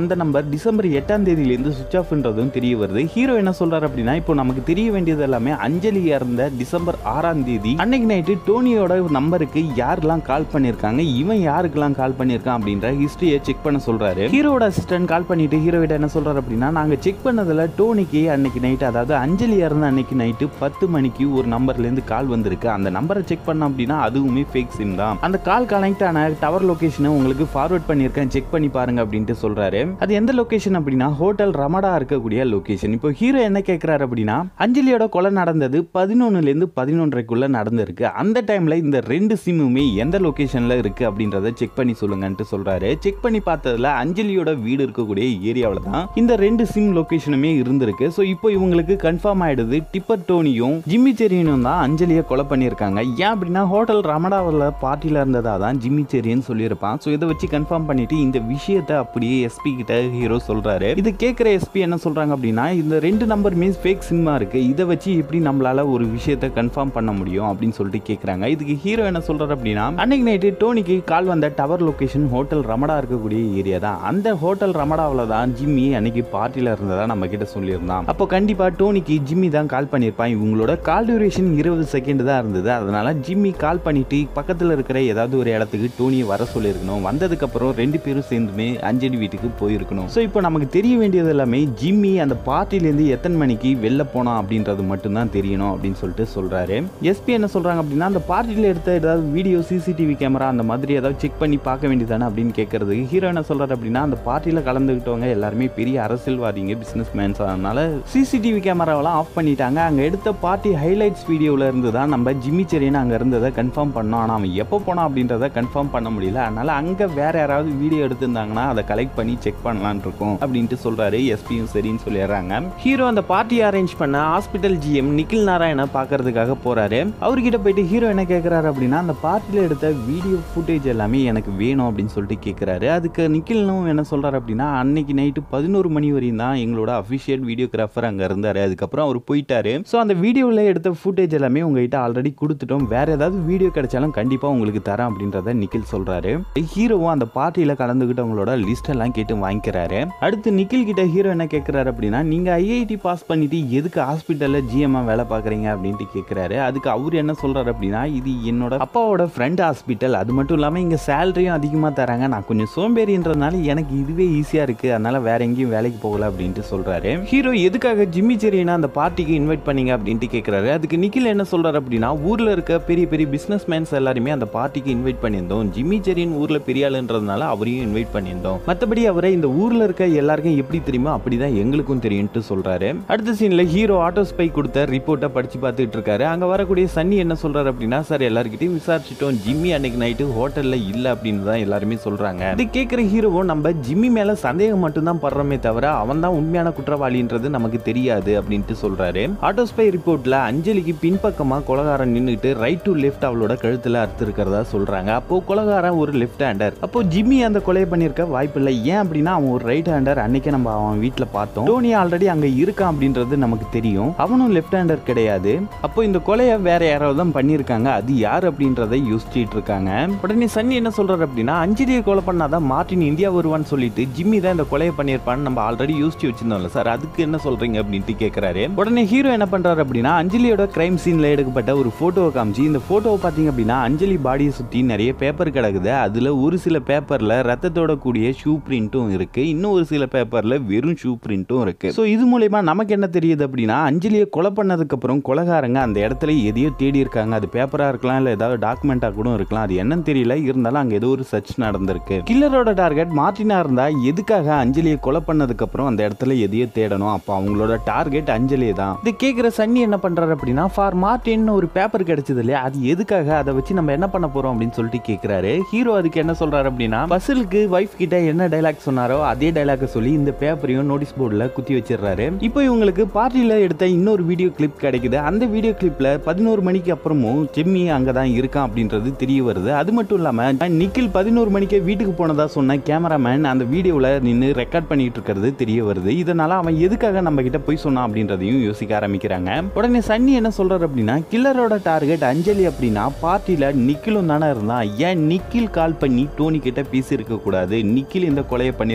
அந்த நம்பர் டிசம்பர் எட்டாம் தேதியிலேருந்து சுவிச் ஆஃப்ன்றதும் தெரிய வருது ஹீரோ என்ன சொல்றாரு அப்படின்னா இப்போ நமக்கு தெரிய வேண்டியது எல்லாமே அஞ்சலி இறந்த டிசம்பர் ஆறாம் தேதி அன்னைக்கு நைட்டு டோனியோட நம்பருக்கு யாரெல்லாம் கால் பண்ணியிருக்காங்க இவன் யாருக்கெல்லாம் கால் பண்ணியிருக்கான் அப்படின்ற ஹிஸ்டரியை செக் பண்ண சொல்றாரு ஹீரோட அசிஸ்டன்ட் கால் பண்ணிட்டு ஹீரோவிட என்ன சொல்றாரு அப்படின்னா நாங்க செக் பண்ணதுல டோனிக்கு அன்னைக்கு நைட் அதாவது அஞ்சலி இறந்த அன்னைக்கு நைட்டு பத்து மணிக்கு ஒரு நம்பர்ல இருந்து கால் வந்திருக்கு அந்த நம்பரை செக் பண்ணோம் அப்படின்னா அதுவுமே ஃபேக் சிம் தான் அந்த கால் கனெக்ட் ஆன டவர் லொகேஷனை உங்களுக்கு ஃபார்வர்ட் பண்ணியிருக்கேன் செக் பண்ணி பாருங்க அப்படின்ட்டு சொல்றாரு அது எந்த லொகேஷன் அப்படின்னா ஹோட்டல் ரமடா இருக்கக்கூடிய லொகேஷன் இப்போ ஹீரோ என்ன கேட்கிறாரு அப்படின்னா அஞ்சலியோட கொலை நடந்தது பதினொன்னுல இருந்து பதினொன்றரைக்குள்ள நடந்திருக்கு அந்த டைம்ல இந்த ரெண்டு சிம்முமே எந்த லொகேஷன்ல இருக்கு அப்படின்றத செக் பண்ணி சொல்லுங்கன்ட்டு சொல்றாரு செக் பண்ணி பார்த்ததுல அஞ்சலியோட வீடு இருக்கக்கூடிய ஏரியாவில் தான் இந்த ரெண்டு சிம் லொகேஷனுமே இருந்திருக்கு ஸோ இப்போ இவங்களுக்கு கன்ஃபார்ம் ஆயிடுது டிப்பர் டோனியும் ஜிம்மி செரியனும் தான் அஞ்சலியை கொலை பண்ணியிருக்காங்க ஏன் அப்படின்னா ஹோட்டல் ரமடாவில் பார்ட்டியில் இருந்ததா தான் ஜிம்மி செரியன் சொல்லியிருப்பான் ஸோ இதை வச்சு கன்ஃபார்ம் பண்ணிட்டு இந்த விஷயத்தை அப்படியே எஸ்பி கிட்ட ஹீரோ சொல்றாரு இது கேட்குற எஸ்பி என்ன சொல்றாங்க அப்படின்னா இந்த ரெண்டு நம்பர் மீன்ஸ் ஃபேக் சிம்மா இருக்கு இதை வச்சு எப்படி நம்மளால ஒரு விஷயத்தை கன்ஃபார்ம் பண்ண முடியும் அப்படின்னு சொல்லிட்டு கேட்குறாங்க இதுக்கு ஹீரோ என்ன சொல்றாரு அப்படின்னா அன்னைக்கு நைட்டு டோனிக்கு கால் வந்த டவர் லொகேஷன் ஹோட்டல் ரமடா இருக்கக்கூடிய ஏரியா தான் அந்த ஹோட்டல் ரமடாவில் தான் ஜிம்மி அன்னைக்கு பார்ட்டியில் இருந்ததா நம்ம கிட்ட சொல்லியிருந்தான் அப்போ கண்டிப்பா டோனிக்கு ஜிம்மி தான் கால் பண்ணியிருப்பான் இவங்களோட கால் டியூரேஷன் இருபது செகண்ட் தான் இருந்தது அதனால ஜிம்மி கால் பண்ணிட்டு பக்கத்தில் இருக்கிற ஏதாவது ஒரு இடத்துக்கு டோனியை வர சொல்லியிருக்கணும் வந்ததுக்கு அப்புறம் ரெண்டு பேரும் சேர்ந்துமே அஞ்சலி வீட்டுக்கு போயிருக்கணும் ஸோ இப்போ நமக்கு தெரிய வேண்டியது எல்லாமே ஜிம்மி அந்த பார்ட்டிலேருந்து எத்தனை மணிக்கு வெளில போனான் அப்படின்றது மட்டும்தான் தெரியணும் அப்படின்னு சொல்லிட்டு சொல்றாரு எஸ்பி என்ன சொல்றாங்க அப்படின்னா அந்த பார்ட்டியில் எடுத்த ஏதாவது வீடியோ சிசிடிவி கேமரா அந்த மாதிரி ஏதாவது செக் பண்ணி பார்க்க வேண்டியதானே அப்படின்னு கேட்கறதுக்கு ஹீரோ என்ன சொல்றாரு அப்படின்னா அந்த பார்ட்டியில் கலந்துக்கிட்டவங்க எல்லாருமே பெரிய அரசியல்வாதிங்க பிசினஸ் மேன்ஸ் அதனால சிசிடிவி கேமராவெல்லாம் ஆஃப் பண்ணிட்டாங்க அங்கே எடுத்த பார்ட்டி ஹைலைட்ஸ் வீடியோவில் இருந்து தான் நம்ம ஜிம்மி செரியன் அங்கே இருந்ததை கன்ஃபார்ம் பண்ணோம் ஆனால் அவன் எப்போ போனான் அப்படின்றத கன்ஃபார்ம் பண்ண முடியல அதனால அங்கே வேற யாராவது வீடியோ எடுத்திருந்தாங்கன்னா அதை கலெக்ட் பண்ணி செக் பண்ணலான் இருக்கும் அப்படின்ட்டு சொல்றாரு எஸ்பியும் சரின்னு சொல்லிடுறாங்க ஹீரோ அந்த பார்ட்டி அரேஞ்ச் பண்ண ஹாஸ்பிட்டல் ஜிஎம் நிக்கில் நாராயண பார்க்கறதுக்காக போறாரு அவர்கிட்ட போயிட்டு ஹீரோ என்ன கேட்குறாரு அப்படின்னா அந்த பார்ட்டியில் எடுத்த வீடியோ ஃபுட்டேஜ் எல்லாமே எனக்கு வேணும் அப்படின்னு சொல்லிட்டு கேட்குறாரு அதுக்கு நிக்கிலும் என்ன சொல்றாரு அப்படின்னா அன்னைக்கு நைட்டு பதினோரு மணி வரையும் தான் எங்களோட அஃபிஷியல் வீடியோகிராஃபர் அங்கே இருந்தார் அதுக்கப்புறம் அவர் போயிட்டாரு ஸோ அந்த வீடியோவில் எடுத்த ஃபுட்டேஜ் எல்லாமே உங்ககிட்ட ஆல்ரெடி கொடுத்துட்டோம் வேற ஏதாவது வீடியோ கிடைச்சாலும் கண்டிப்பாக உங்களுக்கு தரேன் அப்படின்றத நிக்கில் சொல்றாரு ஹீரோவும் அந்த பார்ட்டியில் கலந்துக்கிட்டவங்களோட லிஸ்ட் எல்லாம் கேட்டு வாங்கிக்கிறாரு அடுத்து நிக்கில் கிட்ட ஹீரோ என்ன கேட்குறாரு அப்படின்னா நீங்க ஐஐடி பாஸ் பண்ணிட்டு எதுக்கு ஹாஸ்பிட்டலில் ஜிஎம்ஆ வேலை பார்க்குறீங்க அப்படின்ட்டு கேட்குறாரு அதுக்கு அவர் என்ன சொல்றாரு அப்படின்னா இது என்னோட அப்பாவோட ஃப்ரெண்ட் ஹாஸ்பிட்டல் அது மட்டும் இல்லாமல் இங்கே சேலரியும் அதிகமாக தராங்க நான் கொஞ்சம் சோம்பேறின்றதுனால எனக்கு இதுவே ஈஸியாக இருக்குது அதனால வேற எங்கேயும் வேலைக்கு போகல அப்படின்ட்டு சொல்றாரு ஹீரோ எதுக்காக ஜிம்மி செரியனா அந்த பார்ட்டிக்கு இன்வைட் பண்ணீங்க அப்படின்ட்டு கேட்குறாரு அதுக்கு நிக்கில் என்ன சொல்றாரு அப்படின்னா ஊரில் இருக்க பெரிய பெரிய பிஸ்னஸ் மேன்ஸ் எல்லாருமே அந்த பார்ட்டிக்கு இன்வைட் பண்ணியிருந்தோம் ஜிம்மி செரியன் ஊரில் பெரிய ஆளுன்றதுனால அவரையும் இன்வைட் பண்ணியிருந்தோம் மற்றபடி அவரை இந்த ஊரில் இருக்க எல்லாருக்கும் எப்படி தெரியுமோ அப்படிதான் எங்களுக்கும் தெரியும்ட்டு சொல்றாரு அடுத்த சீன்ல ஹீரோ ஆட்டோ ஸ்பை கொடுத்த ரிப்போர்ட்டை படிச்சு பார்த்துட்டு இருக்காரு அங்க வரக்கூடிய சன்னி என்ன சொல்றாரு அப்படின்னா சார் எல்லாருக்கிட்டையும் விசாரிச்சிட்டோம் ஜிம்மி அன்னைக்கு நைட்டு ஹோட்டல்ல இல்ல அப்படின்னு தான் எல்லாருமே சொல்றாங்க இது கேட்கிற ஹீரோவும் நம்ம ஜிம்மி மேல சந்தேகம் மட்டும்தான் படுறோமே தவிர அவன் தான் உண்மையான குற்றவாளின்றது நமக்கு தெரியாது அப்படின்ட்டு சொல்றாரு ஆட்டோ ஸ்பை ரிப்போர்ட்ல அஞ்சலிக்கு பின்பக்கமா கொலகாரன் நின்னுட்டு ரைட் டு லெஃப்ட் அவளோட கழுத்துல அறுத்து இருக்கிறதா சொல்றாங்க அப்போ கொலகாரன் ஒரு லெஃப்ட் ஹேண்டர் அப்போ ஜிம்மி அந்த கொலையை பண்ணியிருக்க வாய்ப்பு இல்லை ஏன் அப்படின்னா அவன் ஒரு ரைட் ஹேண்டர் அன்னைக்கே நம்ம அவன் வீட்டில் பார்த்தோம் டோனி ஆல்ரெடி அங்க இருக்கான் அப்படின்றது நமக்கு தெரியும் அவனும் லெஃப்ட் ஹேண்டர் கிடையாது அப்போ இந்த கொலையை வேற யாராவது தான் பண்ணியிருக்காங்க அது யார் அப்படின்றத யோசிச்சுட்டு இருக்காங்க உடனே சன்னி என்ன சொல்றாரு அப்படின்னா அஞ்சலியை கொலை பண்ணாதான் மார்ட்டின் இந்தியா வருவான்னு சொல்லிட்டு ஜிம்மி தான் இந்த கொலையை பண்ணியிருப்பான்னு நம்ம ஆல்ரெடி யோசிச்சு வச்சிருந்தோம்ல சார் அதுக்கு என்ன சொல்றீங்க அப்படின்ட்டு கேட்கிறாரு உடனே ஹீரோ என்ன பண்றாரு அப்படின்னா அஞ்சலியோட கிரைம் சீன்ல எடுக்கப்பட்ட ஒரு போட்டோவை காமிச்சு இந்த போட்டோவை பாத்தீங்க அப்படின்னா அஞ்சலி பாடியை சுத்தி நிறைய பேப்பர் கிடக்குது அதுல ஒரு சில பேப்பர்ல ரத்தத்தோட கூடிய ஷூ பிரிண்ட்டும் இருக்கு இன்னும் ஒரு சில பேப்பர்ல வெறும் ஷூ பிரிண்ட்டும் இருக்கு ஸோ இது மூலயமா நமக்கு என்ன தெரியுது அப்படின்னா அஞ்சலியை கொலை பண்ணதுக்கு அப்புறம் கொலகாரங்க அந்த இடத்துல எதையோ தேடி இருக்காங்க அது பேப்பரா இருக்கலாம் இல்ல ஏதாவது டாக்குமெண்டா கூட இருக்கலாம் அது என்னன்னு தெரியல இருந்தாலும் அங்க ஏதோ ஒரு சர்ச் நடந்திருக்கு கில்லரோட டார்கெட் மார்டினா இருந்தா எதுக்காக அஞ்சலியை கொலை பண்ணதுக்கு அப்புறம் அந்த இடத்துல எதையோ தேடணும் அப்போ அவங்களோட டார்கெட் அஞ்சலி தான் இது கேட்குற சன்னி என்ன பண்றாரு அப்படின்னா ஃபார் மார்டின் ஒரு பேப்பர் கிடைச்சது இல்லையா அது எதுக்காக அதை வச்சு நம்ம என்ன பண்ண போறோம் அப்படின்னு சொல்லிட்டு கேட்கிறாரு ஹீரோ அதுக்கு என்ன சொல்றாரு அப்படின்னா பசிலுக்கு வைஃப் கிட்ட என்ன டைலாக் சொன்னாரோ அதே டைலாக் சொல்லி இந்த பேப்பரையும் நோட்டீஸ் போர்டில் குத்தி வச்சிடுறாரு இப்போ இவங்களுக்கு பார்ட்டியில் எடுத்த இன்னொரு வீடியோ கிளிப் கிடைக்குது அந்த வீடியோ கிளிப்ல பதினோரு மணிக்கு அப்புறமும் ஜெம்மி அங்கே தான் இருக்கான் அப்படின்றது தெரிய வருது அது மட்டும் இல்லாமல் நிக்கில் பதினோரு மணிக்கே வீட்டுக்கு போனதா சொன்ன கேமராமேன் அந்த வீடியோவில் நின்று ரெக்கார்ட் பண்ணிட்டு இருக்கிறது தெரிய வருது இதனால அவன் எதுக்காக நம்ம கிட்ட போய் சொன்னான் அப்படின்றதையும் யோசிக்க ஆரம்பிக்கிறாங்க உடனே சன்னி என்ன சொல்றாரு அப்படின்னா கில்லரோட டார்கெட் அஞ்சலி அப்படின்னா பார்ட்டியில் நிக்கிலும் தானே இருந்தான் ஏன் நிக்கில் கால் பண்ணி டோனி கிட்ட பேசி இருக்க கூடாது நிக்கில் இந்த கொலையை பண்ணியிருக்க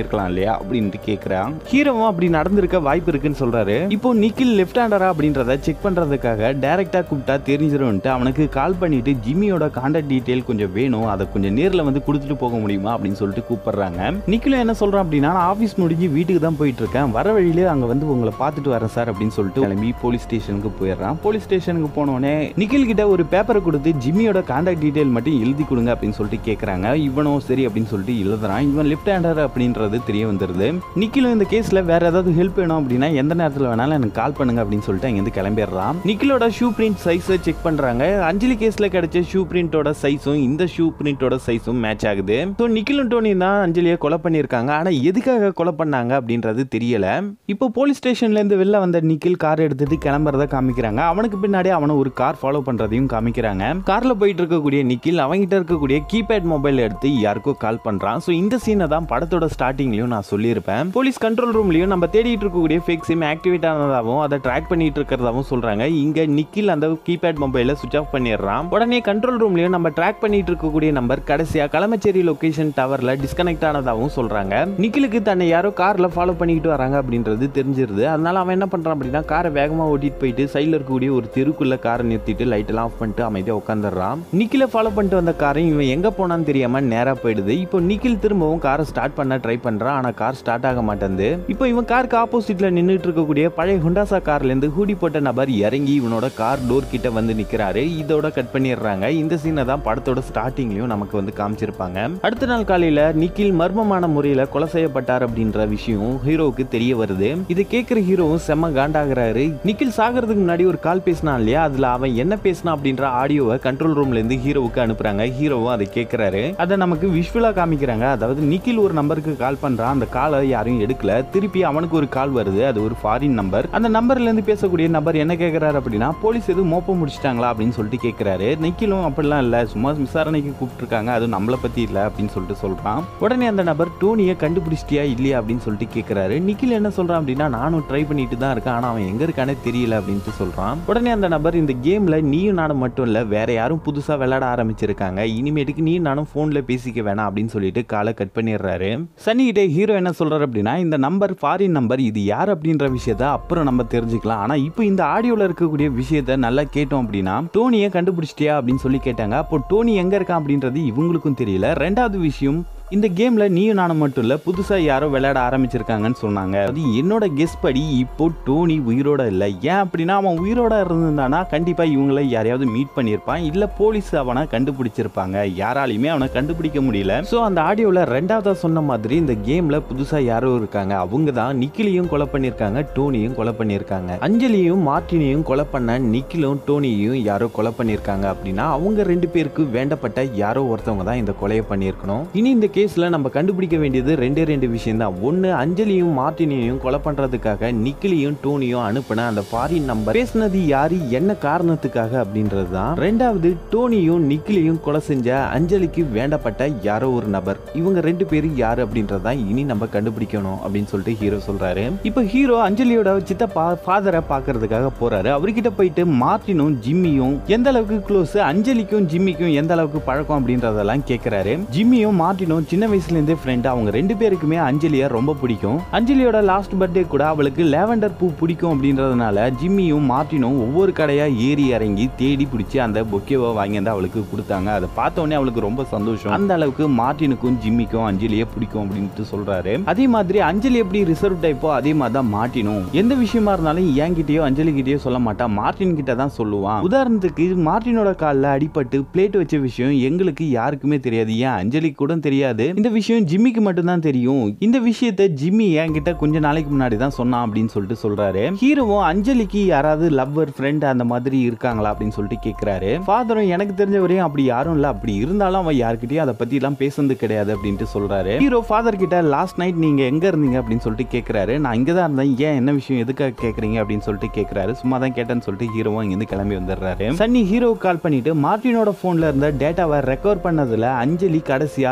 பண்ணியிருக்கலாம் இல்லையா அப்படின்ட்டு கேட்குறான் ஹீரோவும் அப்படி நடந்திருக்க வாய்ப்பு இருக்குன்னு சொல்றாரு இப்போ நிக்கில் லெஃப்ட் ஹேண்டரா அப்படின்றத செக் பண்றதுக்காக டைரக்டா கூப்பிட்டா தெரிஞ்சிரும்ட்டு அவனுக்கு கால் பண்ணிட்டு ஜிம்மியோட கான்டாக்ட் டீடைல் கொஞ்சம் வேணும் அதை கொஞ்சம் நேர்ல வந்து கொடுத்துட்டு போக முடியுமா அப்படின்னு சொல்லிட்டு கூப்பிடுறாங்க நிக்கிலும் என்ன சொல்றான் அப்படின்னா நான் ஆஃபீஸ் முடிஞ்சு வீட்டுக்கு தான் போயிட்டு இருக்கேன் வர வழியிலே அங்க வந்து உங்களை பார்த்துட்டு வரேன் சார் அப்படின்னு சொல்லிட்டு கிளம்பி போலீஸ் ஸ்டேஷனுக்கு போயிடுறான் போலீஸ் ஸ்டேஷனுக்கு போனோடனே நிக்கில் கிட்ட ஒரு பேப்பரை கொடுத்து ஜிம்மியோட கான்டாக்ட் டீடைல் மட்டும் எழுதி கொடுங்க அப்படின்னு சொல்லிட்டு கேட்கறாங்க இவனும் சரி அப்படின்னு சொல்லிட்டு எழுதுறான் இவன் லெஃப்ட் ஹேண்டர் அப்படின்றது தெரிய வந்துருது நிக்கிலும் இந்த கேஸ்ல வேற ஏதாவது ஹெல்ப் வேணும் அப்படின்னா எந்த நேரத்தில் வேணாலும் எனக்கு கால் பண்ணுங்க அப்படின்னு சொல்லிட்டு அங்கேருந்து கிளம்பிடுறான் நிக்கிலோட ஷூ பிரிண்ட் சைஸை செக் பண்றாங்க அஞ்சலி கேஸ்ல கிடைச்ச ஷூ பிரிண்டோட சைஸும் இந்த ஷூ பிரிண்டோட சைஸும் மேட்ச் ஆகுது ஸோ நிக்கிலும் டோனி தான் அஞ்சலியை கொலை பண்ணியிருக்காங்க ஆனா எதுக்காக கொலை பண்ணாங்க அப்படின்றது தெரியல இப்போ போலீஸ் ஸ்டேஷன்ல இருந்து வெளில வந்த நிக்கில் கார் எடுத்துட்டு கிளம்புறத காமிக்கிறாங்க அவனுக்கு பின்னாடி அவனை ஒரு கார் ஃபாலோ பண்றதையும் காமிக்கிறாங்க கார்ல போயிட்டு இருக்கக்கூடிய நிக்கில் அவங்கிட்ட இருக்கக்கூடிய கீபேட் மொபைல் எடுத்து யாருக்கோ கால் பண்றான் ஸோ இந்த சீனை தான் படத்தோட ஸ்டார்டிங்லயும் நான் சொல்லியிருப்பேன் போலீஸ் கண்ட்ரோல் ரூம்லயும் நம்ம தேடிட்டு இருக்கக்கூடிய ஃபேக் சிம் ஆக்டிவேட் ஆனதாகவும் அதை ட்ராக் பண்ணிட்டு இருக்கிறதாவும் சொல்றாங்க இங்க நிக்கில் அந்த கீபேட் மொபைலை சுவிச் ஆஃப் பண்ணிடுறான் உடனே கண்ட்ரோல் ரூம்லயும் நம்ம ட்ராக் பண்ணிட்டு இருக்கக்கூடிய நம்பர் கடைசியா களமச்சேரி லொகேஷன் டவர்ல டிஸ்கனெக்ட் ஆனதாகவும் சொல்றாங்க நிக்கிலுக்கு தன்னை யாரோ கார்ல ஃபாலோ பண்ணிக்கிட்டு வராங்க அப்படின்றது தெரிஞ்சிருது அதனால அவன் என்ன பண்றான் அப்படின்னா காரை வேகமா ஓட்டிட்டு போயிட்டு சைடில் இருக்கக்கூடிய ஒரு தெருக்குள்ள காரை நிறுத்திட்டு லைட் எல்லாம் ஆஃப் பண்ணிட்டு அமைதியா உட்காந்துடுறான் நிக்கில ஃபாலோ பண்ணிட்டு வந்த காரை இவன் எங்க போனான்னு தெரியாம நேரா போயிடுது இப்போ நிக்கில் திரும்பவும் காரை ஸ்டார்ட் பண்ண ட்ரை பண்றான் ஆனா கார் ஸ்டார்ட் ஆக மாட்டேங்குது இப்போ இவன் காருக்கு ஆப்போசிட்ல நின்றுட்டு இருக்கக்கூடிய பழைய ஹுண்டாசா கார்ல இருந்து ஹூடி போட்ட நபர் இறங்கி இவனோட கார் டோர் கிட்ட வந்து நிக்கிறாரு இதோட கட் பண்ணிடுறாங்க இந்த சீனை தான் படத்தோட ஸ்டார்டிங்லயும் நமக்கு வந்து காமிச்சிருப்பாங்க அடுத்த நாள் காலையில நிக்கில் மர்மமான முறையில கொலை செய்யப்பட்டார் அப்படின்ற விஷயம் ஹீரோவுக்கு தெரிய வருது இதை கேட்கிற ஹீரோவும் செம்ம காண்டாகிறாரு நிக்கில் சாகிறதுக்கு முன்னாடி ஒரு கால் பேசினான் இல்லையா அதுல அவன் என்ன பேசினான் அப்படின்ற ஆடியோவை கண்ட்ரோல் ரூம்ல இருந்து ஹீரோவுக்கு அனுப்புறாங்க ஹீரோவும் அதை கேட்கிறாரு அதை நமக்கு விஷுவலா காமிக்கிறாங்க அதாவது நிக்கில் ஒரு நம்பருக்கு கால் பண்றான் அந்த காலை யாரும் எடுக்கல திருப்பி அவனுக்கு ஒரு கால் வருது அது ஒரு ஃபாரின் நம்பர் அந்த நம்பர்ல இருந்து பேசக்கூடிய நபர் என்ன கேட்கிறாரு அப்படின்னா போலீஸ் எதுவும் மோப்பம் முடிச்சிட்டாங்களா அப்படின்னு சொல்லிட்டு கேட்கிறாரு நிக்கிலும் அப்படிலாம் இல்ல சும்மா விசாரணைக்கு கூப்பிட்டுருக்காங்க அது நம்மளை பத்தி இல்ல அப்படின்னு சொல்லிட்டு சொல்றான் உடனே அந்த நபர் டோனியை கண்டுபிடிச்சிட்டியா இல்லையா அப்படின்னு சொல்லிட்டு கேட்கிறாரு நிக்கில் என்ன சொல்றான் அப்படின்னா நானும் ட்ரை பண்ணிட்டு தான் இருக்கேன் ஆனா அவன் எங்க இருக்கானே தெரியல அப்படின்ட்டு சொல்றான் உடனே அந்த நபர் இந்த கேம்ல நீயும் நானும் மட்டும் இல்ல வேற யாரும் புதுசா விளையாட ஆரம்பிச்சிருக்காங்க இனிமேட்டுக்கு நீ நானும் போன்ல பேசிக்க வேணாம் அப்படின்னு சொல்லிட்டு காலை கட் பண்ணிடுறாரு சன்னி கிட்ட ஹீரோ என்ன சொல்றாரு அப்படின்னா இந்த நம்பர் ஃபாரின் நம்பர் இது யார் அப்படின்ற விஷயத்த அப்புறம் நம்ம தெரிஞ்சுக்கலாம் ஆனா இப்போ இந்த ஆடியோல இருக்கக்கூடிய விஷயத்த நல்லா கேட்டோம் அப்படின்னா டோனியை கண்டுபிடிச்சிட்டியா அப்படின்னு சொல்லி கேட்டாங்க அப்போ டோனி எங்க இருக்கான் அப்படின்றது இவங்களுக்கும் தெரியல ரெண்டாவது விஷயம் இந்த கேம்ல நீயும் நானும் மட்டும் இல்ல புதுசா யாரோ விளையாட ஆரம்பிச்சிருக்காங்கன்னு சொன்னாங்க அது என்னோட கெஸ் படி இப்போ டோனி உயிரோட இல்ல ஏன் அப்படின்னா அவன் உயிரோட இருந்திருந்தானா கண்டிப்பா இவங்கள யாரையாவது மீட் பண்ணியிருப்பான் இல்ல போலீஸ் அவனை கண்டுபிடிச்சிருப்பாங்க யாராலையுமே அவனை கண்டுபிடிக்க முடியல சோ அந்த ஆடியோல ரெண்டாவதா சொன்ன மாதிரி இந்த கேம்ல புதுசா யாரோ இருக்காங்க அவங்க தான் நிக்கிலையும் கொலை பண்ணிருக்காங்க டோனியும் கொலை பண்ணிருக்காங்க அஞ்சலியும் மார்டினையும் கொலை பண்ண நிக்கிலும் டோனியையும் யாரோ கொலை பண்ணிருக்காங்க அப்படின்னா அவங்க ரெண்டு பேருக்கு வேண்டப்பட்ட யாரோ ஒருத்தவங்க தான் இந்த கொலையை பண்ணியிருக்கணும் இனி இந்த கேஸ்ல நம்ம கண்டுபிடிக்க வேண்டியது ரெண்டே ரெண்டு விஷயம் தான் ஒன்னு அஞ்சலியும் மார்டினையும் கொலை பண்றதுக்காக நிக்கிலையும் டோனியும் அனுப்பின அந்த ஃபாரின் நம்பர் பேசினது யாரு என்ன காரணத்துக்காக அப்படின்றது தான் ரெண்டாவது டோனியும் நிக்கிலையும் கொலை செஞ்ச அஞ்சலிக்கு வேண்டப்பட்ட யாரோ ஒரு நபர் இவங்க ரெண்டு பேரும் யாரு அப்படின்றது தான் இனி நம்ம கண்டுபிடிக்கணும் அப்படின்னு சொல்லிட்டு ஹீரோ சொல்றாரு இப்போ ஹீரோ அஞ்சலியோட சித்தப்பா ஃபாதரை பார்க்கறதுக்காக போறாரு அவர்கிட்ட போயிட்டு மார்டினும் ஜிம்மியும் எந்த அளவுக்கு க்ளோஸ் அஞ்சலிக்கும் ஜிம்மிக்கும் எந்த அளவுக்கு பழக்கம் அப்படின்றதெல்லாம் கேட்கிறாரு ஜிம்மியும் மார்டினும் சின்ன வயசுல இருந்தே ஃப்ரெண்ட் அவங்க ரெண்டு பேருக்குமே அஞ்சலியை ரொம்ப பிடிக்கும் அஞ்சலியோட லாஸ்ட் பர்த்டே கூட அவளுக்கு லேவெண்டர் பூ பிடிக்கும் அப்படின்றதுனால ஜிம்மியும் மார்டினும் ஒவ்வொரு கடையா ஏறி இறங்கி தேடி பிடிச்சி அந்த பொக்கேவை வாங்கி வந்து அவளுக்கு கொடுத்தாங்க அதை பார்த்த உடனே அவளுக்கு ரொம்ப சந்தோஷம் அந்த அளவுக்கு மார்டினுக்கும் ஜிம்மிக்கும் அஞ்சலியை பிடிக்கும் அப்படின்ட்டு சொல்றாரு அதே மாதிரி அஞ்சலி எப்படி ரிசர்வ் டைப்போ அதே மாதிரி தான் மார்டினும் எந்த விஷயமா இருந்தாலும் என்கிட்டயோ அஞ்சலி கிட்டயோ சொல்ல மாட்டான் மார்டின் கிட்ட தான் சொல்லுவான் உதாரணத்துக்கு மார்டினோட காலில் அடிபட்டு பிளேட் வச்ச விஷயம் எங்களுக்கு யாருக்குமே தெரியாது ஏன் அஞ்சலிக்கு கூட தெரியாது இந்த விஷயம் ஜிம்மிக்கு மட்டும்தான் தெரியும் இந்த விஷயத்த ஜிம்மி என்கிட்ட கொஞ்ச நாளைக்கு முன்னாடி தான் சொன்னான் அப்படின்னு சொல்லிட்டு சொல்றாரு ஹீரோவும் அஞ்சலிக்கு யாராவது லவ்வர் ஃப்ரெண்ட் அந்த மாதிரி இருக்காங்களா அப்படின்னு சொல்லிட்டு கேட்கிறாரு ஃபாதரும் எனக்கு தெரிஞ்ச வரையும் அப்படி யாரும் இல்ல அப்படி இருந்தாலும் அவன் யார்கிட்டயும் அதை பத்தி எல்லாம் பேசுனது கிடையாது அப்படின்ட்டு சொல்றாரு ஹீரோ ஃபாதர் கிட்ட லாஸ்ட் நைட் நீங்க எங்க இருந்தீங்க அப்படின்னு சொல்லிட்டு கேட்கிறாரு நான் இங்க தான் இருந்தேன் ஏன் என்ன விஷயம் எதுக்காக கேக்குறீங்க அப்படின்னு சொல்லிட்டு கேட்கிறாரு சும்மா தான் கேட்டேன்னு சொல்லிட்டு ஹீரோவும் இங்கிருந்து கிளம்பி வந்துடுறாரு சன்னி ஹீரோவுக்கு கால் பண்ணிட்டு மார்டினோட போன்ல இருந்த டேட்டாவை ரெக்கவர் பண்ணதுல அஞ்சலி கடைசியா சாகிறதுக்கு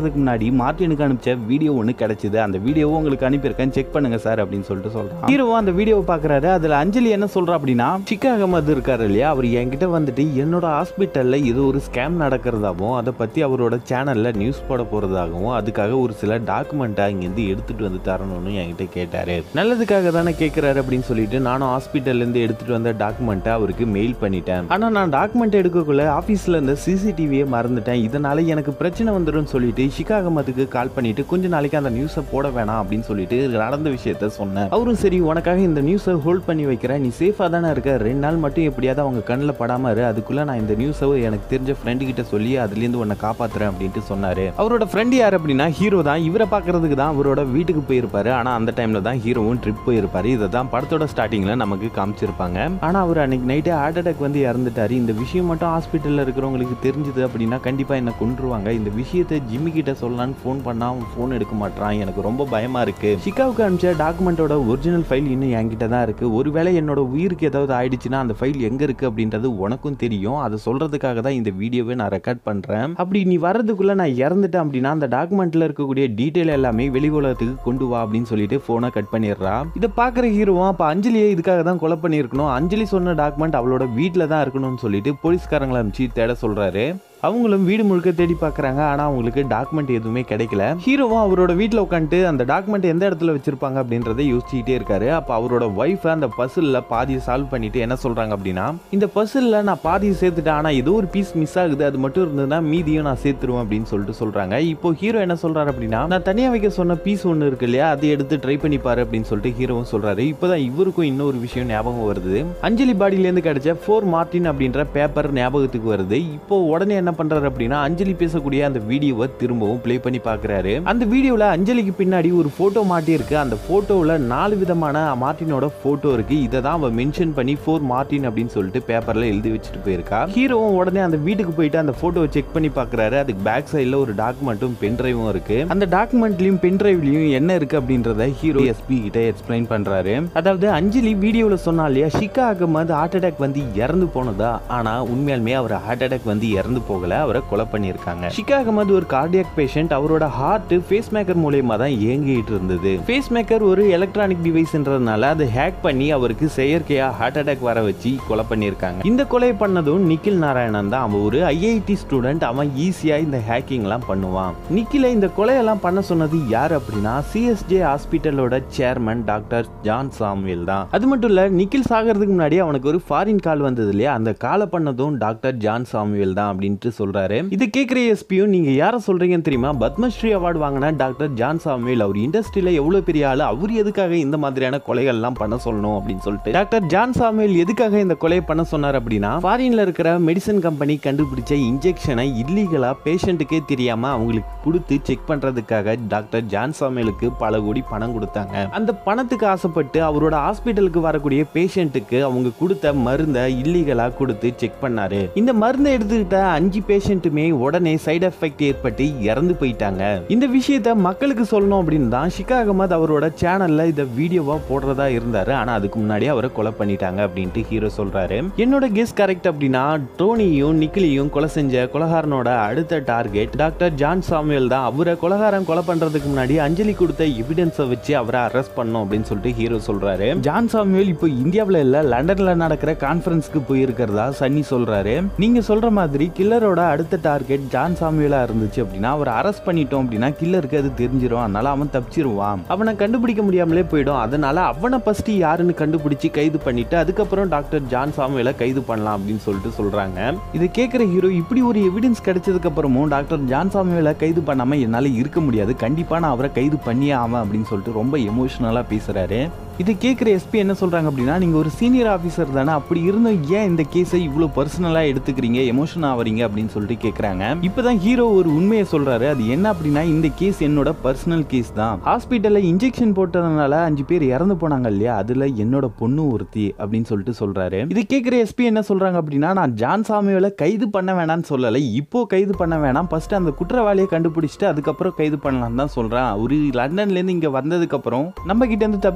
பார்க்கறதுக்கு முன்னாடி மார்ட்டினுக்கு அனுப்பிச்ச வீடியோ ஒன்று கிடைச்சிது அந்த வீடியோவும் உங்களுக்கு அனுப்பியிருக்கேன் செக் பண்ணுங்க சார் அப்படின்னு சொல்லிட்டு சொல்றான் ஹீரோவும் அந்த வீடியோவை பார்க்குறாரு அதில் அஞ்சலி என்ன சொல்கிறா அப்படின்னா ஷிகா அகமது இருக்காரு இல்லையா அவர் என்கிட்ட வந்துட்டு என்னோட ஹாஸ்பிட்டலில் ஏதோ ஒரு ஸ்கேம் நடக்கிறதாகவும் அதை பற்றி அவரோட சேனலில் நியூஸ் போட போகிறதாகவும் அதுக்காக ஒரு சில டாக்குமெண்ட்டை இங்கேருந்து எடுத்துகிட்டு வந்து தரணும்னு என்கிட்ட கேட்டார் நல்லதுக்காக தானே கேட்குறாரு அப்படின்னு சொல்லிட்டு நானும் ஹாஸ்பிட்டல்லேருந்து எடுத்துகிட்டு வந்த டாக்குமெண்ட்டை அவருக்கு மெயில் பண்ணிட்டேன் ஆனால் நான் டாக்குமெண்ட் எடுக்கக்குள்ள ஆஃபீஸில் இருந்த சிசிடிவியை மறந்துட்டேன் இதனால எனக்கு பிரச்சனை வந்துடும் சொல்லிட்டு ஷிகா அகமதுக்கு கால் பண்ணிட்டு கொஞ்ச நாளைக்கு அந்த நியூஸை போட வேணாம் அப்படின்னு சொல்லிட்டு நடந்த விஷயத்த சொன்னேன் அவரும் சரி உனக்காக இந்த நியூஸை ஹோல்ட் பண்ணி வைக்கிறேன் நீ சேஃபாக தானே இருக்க ரெண்டு நாள் மட்டும் எப்படியாவது அவங்க கண்ணில் படாம இரு அதுக்குள்ள நான் இந்த நியூஸை எனக்கு தெரிஞ்ச ஃப்ரெண்டு கிட்ட சொல்லி அதுலேருந்து உன்னை காப்பாத்துறேன் அப்படின்ட்டு சொன்னாரு அவரோட ஃப்ரெண்டு யார் அப்படின்னா ஹீரோ தான் இவரை பார்க்கறதுக்கு தான் அவரோட வீட்டுக்கு போயிருப்பாரு ஆனா அந்த டைம்ல தான் ஹீரோவும் ட்ரிப் போயிருப்பாரு இதை தான் படத்தோட ஸ்டார்டிங்ல நமக்கு காமிச்சிருப்பாங்க ஆனா அவர் அன்னைக்கு நைட்டே ஹார்ட் அட்டாக் வந்து இறந்துட்டாரு இந்த விஷயம் மட்டும் ஹாஸ்பிட்டல்ல இருக்கிறவங்களுக்கு தெரிஞ்சது அப்படின்னா கண்டிப்பா என்ன கொன்றுவாங்க இந்த விஷயத்தை ஜிம்மி கிட்ட சொல்லலான்னு ஃபோன் பண்ணா அவன் ஃபோன் எடுக்க மாட்டான் எனக்கு ரொம்ப பயமா இருக்கு ஷிகாவுக்கு அனுப்பிச்ச டாக்குமெண்டோட ஒரிஜினல் ஃபைல் இன்னும் என்கிட்ட தான் இருக்கு ஒருவேளை என்னோட உயிருக்கு ஏதாவது ஆயிடுச்சுன்னா அந்த ஃபைல் எங்க இருக்கு அப்படின்றது உனக்கும் தெரியும் அதை சொல்றதுக்காக தான் இந்த வீடியோவை நான் ரெக்கார்ட் பண்றேன் அப்படி நீ வர்றதுக்குள்ள நான் இறந்துட்டேன் அப்படின்னா அந்த டாக்குமெண்ட்ல இருக்கக்கூடிய டீட்டெயில் எல்லாமே வெளி உலகத்துக்கு கொண்டு வா அப்படின்னு சொல்லிட்டு போனை கட் பண்ணிடுறா இதை பாக்குற ஹீரோவும் அப்ப அஞ்சலியை இதுக்காக தான் கொலை பண்ணியிருக்கணும் அஞ்சலி சொன்ன டாக்குமெண்ட் அவளோட வீட்டில் தான் இருக்கணும்னு சொல்லிட்டு போலீஸ்காரங்களை அனுப்பிச்சு தேட சொல்றாரு அவங்களும் வீடு முழுக்க தேடி பார்க்குறாங்க ஆனால் அவங்களுக்கு டாக்குமெண்ட் எதுவுமே கிடைக்கல ஹீரோவும் அவரோட வீட்டில் உட்காந்துட்டு அந்த டாக்குமெண்ட் எந்த இடத்துல வச்சிருப்பாங்க அப்படின்றத யோசிச்சுக்கிட்டே இருக்காரு அப்போ அவரோட ஒய்ஃப் அந்த பசிலில் பாதியை சால்வ் பண்ணிட்டு என்ன சொல்றாங்க அப்படின்னா இந்த பசிலில் நான் பாதியை சேர்த்துட்டேன் ஆனால் ஏதோ ஒரு பீஸ் மிஸ் ஆகுது அது மட்டும் இருந்ததுன்னா மீதியும் நான் சேர்த்துருவேன் அப்படின்னு சொல்லிட்டு சொல்றாங்க இப்போ ஹீரோ என்ன சொல்றாரு அப்படின்னா நான் தனியாக வைக்க சொன்ன பீஸ் ஒன்று இருக்கு இல்லையா அதை எடுத்து ட்ரை பண்ணி பாரு அப்படின்னு சொல்லிட்டு ஹீரோவும் சொல்றாரு இப்போதான் இவருக்கும் இன்னொரு விஷயம் ஞாபகம் வருது அஞ்சலி பாடியிலேருந்து கிடைச்ச ஃபோர் மார்டின் அப்படின்ற பேப்பர் ஞாபகத்துக்கு வருது இப்போ உடனே என்ன பண்றாரு அப்படின்னா அஞ்சலி பேசக்கூடிய அந்த வீடியோவை திரும்பவும் ப்ளே பண்ணி பார்க்கறாரு அந்த வீடியோல அஞ்சலிக்கு பின்னாடி ஒரு போட்டோ மாட்டியிருக்கு அந்த போட்டோவில் நாலு விதமான மார்டினோட போட்டோ இருக்கு இதை தான் அவன் மென்ஷன் பண்ணி ஃபோர் மார்டின் அப்படின்னு சொல்லிட்டு பேப்பர்ல எழுதி வச்சுட்டு போயிருக்கா ஹீரோவும் உடனே அந்த வீட்டுக்கு போயிட்டு அந்த போட்டோவை செக் பண்ணி பார்க்கறாரு அதுக்கு பேக் சைடில் ஒரு டாக்குமெண்ட்டும் பென் டிரைவும் இருக்கு அந்த டாக்குமெண்ட்லயும் பென் டிரைவ்லயும் என்ன இருக்கு அப்படின்றத ஹீரோ எஸ்பி கிட்ட எக்ஸ்பிளைன் பண்றாரு அதாவது அஞ்சலி வீடியோவில் சொன்னா இல்லையா ஷிகா அகமது ஹார்ட் அட்டாக் வந்து இறந்து போனதா ஆனா உண்மையாலுமே அவர் ஹார்ட் அட்டாக் வந்து இறந்து போகல அவரை கொலை பண்ணியிருக்காங்க ஷிகா அகமது ஒரு கார்டியாக் பேஷண்ட் அவரோட ஹார்ட் ஃபேஸ் மேக்கர் மூலியமா தான் இயங்கிட்டு இருந்தது ஃபேஸ் மேக்கர் ஒரு எலக்ட்ரானிக் டிவைஸ்ன்றதுனால அதை ஹேக் பண்ணி அவருக்கு செயற்கையா ஹார்ட் அட்டாக் வர வச்சு கொலை பண்ணியிருக்காங்க இந்த கொலை பண்ணதும் நிக்கில் நாராயணன் தான் அவன் ஒரு ஐஐடி ஸ்டூடெண்ட் அவன் ஈஸியா இந்த ஹேக்கிங்லாம் பண்ணுவான் நிக்கில இந்த கொலையெல்லாம் பண்ண சொன்னது யார் அப்படின்னா சிஎஸ்ஜே ஹாஸ்பிட்டலோட சேர்மன் டாக்டர் ஜான் சாமுவேல் தான் அது மட்டும் இல்ல நிக்கில் சாகிறதுக்கு முன்னாடி அவனுக்கு ஒரு ஃபாரின் கால் வந்தது இல்லையா அந்த காலை பண்ணதும் டாக்டர் ஜான் சாமுவேல் தான் அப்படின்ட்டு சொல்றாரு இது கேட்குற எஸ்பியும் நீங்க யாரை சொல்றீங்கன்னு தெரியுமா பத்மஸ்ரீ அவார்டு வாங்கின டாக்டர் ஜான் சாமுவேல் அவர் இண்டஸ்ட்ரியில எவ்வளவு பெரிய ஆளு அவர் எதுக்காக இந்த மாதிரியான கொலைகள்லாம் பண்ண சொல்லணும் அப்படின்னு சொல்லிட்டு டாக்டர் ஜான் சாமுவேல் எதுக்காக இந்த கொலையை பண்ண சொன்னார் அப்படின்னா ஃபாரின்ல இருக்கிற மெடிசன் கம்பெனி கண்டுபிடிச்ச இன்ஜெக்ஷனை இல்லீகலா பேஷண்ட்டுக்கே தெரியாம அவங்களுக்கு கொடுத்து செக் பண்றதுக்காக டாக்டர் ஜான் சாமுவேலுக்கு பல கோடி பணம் கொடுத்தாங்க அந்த பணத்துக்கு ஆசைப்பட்டு அவரோட ஹாஸ்பிட்டலுக்கு வரக்கூடிய பேஷண்ட்டுக்கு அவங்க கொடுத்த மருந்தை இல்லீகலா கொடுத்து செக் பண்ணாரு இந்த மருந்தை எடுத்துக்கிட்ட அஞ்சு பேஷண்ட்டுமே உடனே சைடு எஃபெக்ட் ஏற்பட்டு இறந்து போயிட்டாங்க இந்த விஷயத்த மக்களுக்கு சொல்லணும் அப்படின்னு தான் ஷிகா அகமது அவரோட சேனல்ல இத வீடியோவா போடுறதா இருந்தாரு ஆனா அதுக்கு முன்னாடி அவரை கொலை பண்ணிட்டாங்க அப்படின்ட்டு ஹீரோ சொல்றாரு என்னோட கெஸ் கரெக்ட் அப்படின்னா டோனியும் நிக்கிலியும் கொலை செஞ்ச கொலகாரனோட அடுத்த டார்கெட் டாக்டர் ஜான் சாமுவேல் தான் அவரை கொலகாரம் கொலை பண்றதுக்கு முன்னாடி அஞ்சலி கொடுத்த எவிடன்ஸை வச்சு அவரை அரெஸ்ட் பண்ணோம் அப்படின்னு சொல்லிட்டு ஹீரோ சொல்றாரு ஜான் சாமுவேல் இப்போ இந்தியாவில் இல்ல லண்டன்ல நடக்கிற கான்ஃபரன்ஸ்க்கு போயிருக்கிறதா சன்னி சொல்றாரு நீங்க சொல்ற மாதிரி கில்லரோட அடுத்த டார்கெட் ஜான் சாமுவேலா இருந்துச்சு அப்படின்னா அவரை அரெஸ்ட் பண்ணிட்டோம் அப்படின்னா கில்லருக்கு அது தெரிஞ்சிரும் அதனால அவன் தப்பிச்சிருவான் அவனை கண்டுபிடிக்க முடியாமலே போயிடும் அதனால அவனை ஃபர்ஸ்ட் யாருன்னு கண்டுபிடிச்சு கைது பண்ணிட்டு அதுக்கப்புறம் டாக்டர் ஜான் சாமுவேலை கைது பண்ணலாம் அப்படின்னு சொல்லிட்டு சொல்றாங்க இதை கேட்குற ஹீரோ இப்படி ஒரு எவிடன்ஸ் கிடைச்சதுக்கு அப்புறமும் டாக்டர் ஜான் சாமுவேலை கைது பண்ணாம என்னால இருக்க முடியாது கண்டிப்பா நான் அவரை கைது பண்ணியே ஆவேன் அப்படின்னு சொல்லிட்டு ரொம்ப எமோஷனலா பேசுறாரு இதை கேட்குற எஸ்பி என்ன சொல்றாங்க அப்படின்னா நீங்க ஒரு சீனியர் ஆஃபீஸர் தானே அப்படி இருந்தும் ஏன் இந்த கேஸை இவ்வளோ பர்சனலா எடுத்துக்கிறீங்க எமோஷன் ஆவறீங்க அப்படின்னு சொல்லிட்டு கேட்குறாங்க இப்போதான் ஹீரோ ஒரு உண்மையை சொல்றாரு அது என்ன அப்படின்னா இந்த கேஸ் என்னோட பர்சனல் கேஸ் தான் ஹாஸ்பிட்டல்ல இன்ஜெக்ஷன் போட்டதுனால அஞ்சு பேர் இறந்து போனாங்க இல்லையா அதுல என்னோட பொண்ணு ஒருத்தி அப்படின்னு சொல்லிட்டு சொல்றாரு இது கேட்குற எஸ்பி என்ன சொல்றாங்க அப்படின்னா நான் ஜான் சாமுவேலை கைது பண்ண வேணாம்னு சொல்லலை இப்போ கைது பண்ண வேணாம் ஃபர்ஸ்ட் அந்த குற்றவாளியை கண்டுபிடிச்சிட்டு அதுக்கப்புறம் கைது பண்ணலாம் தான் சொல்றேன் அவரு லண்டன்ல இருந்து இங்க வந்ததுக்கு அப்புறம் நம்ம கிட்ட இருந்து தப்பிச்சு போகாம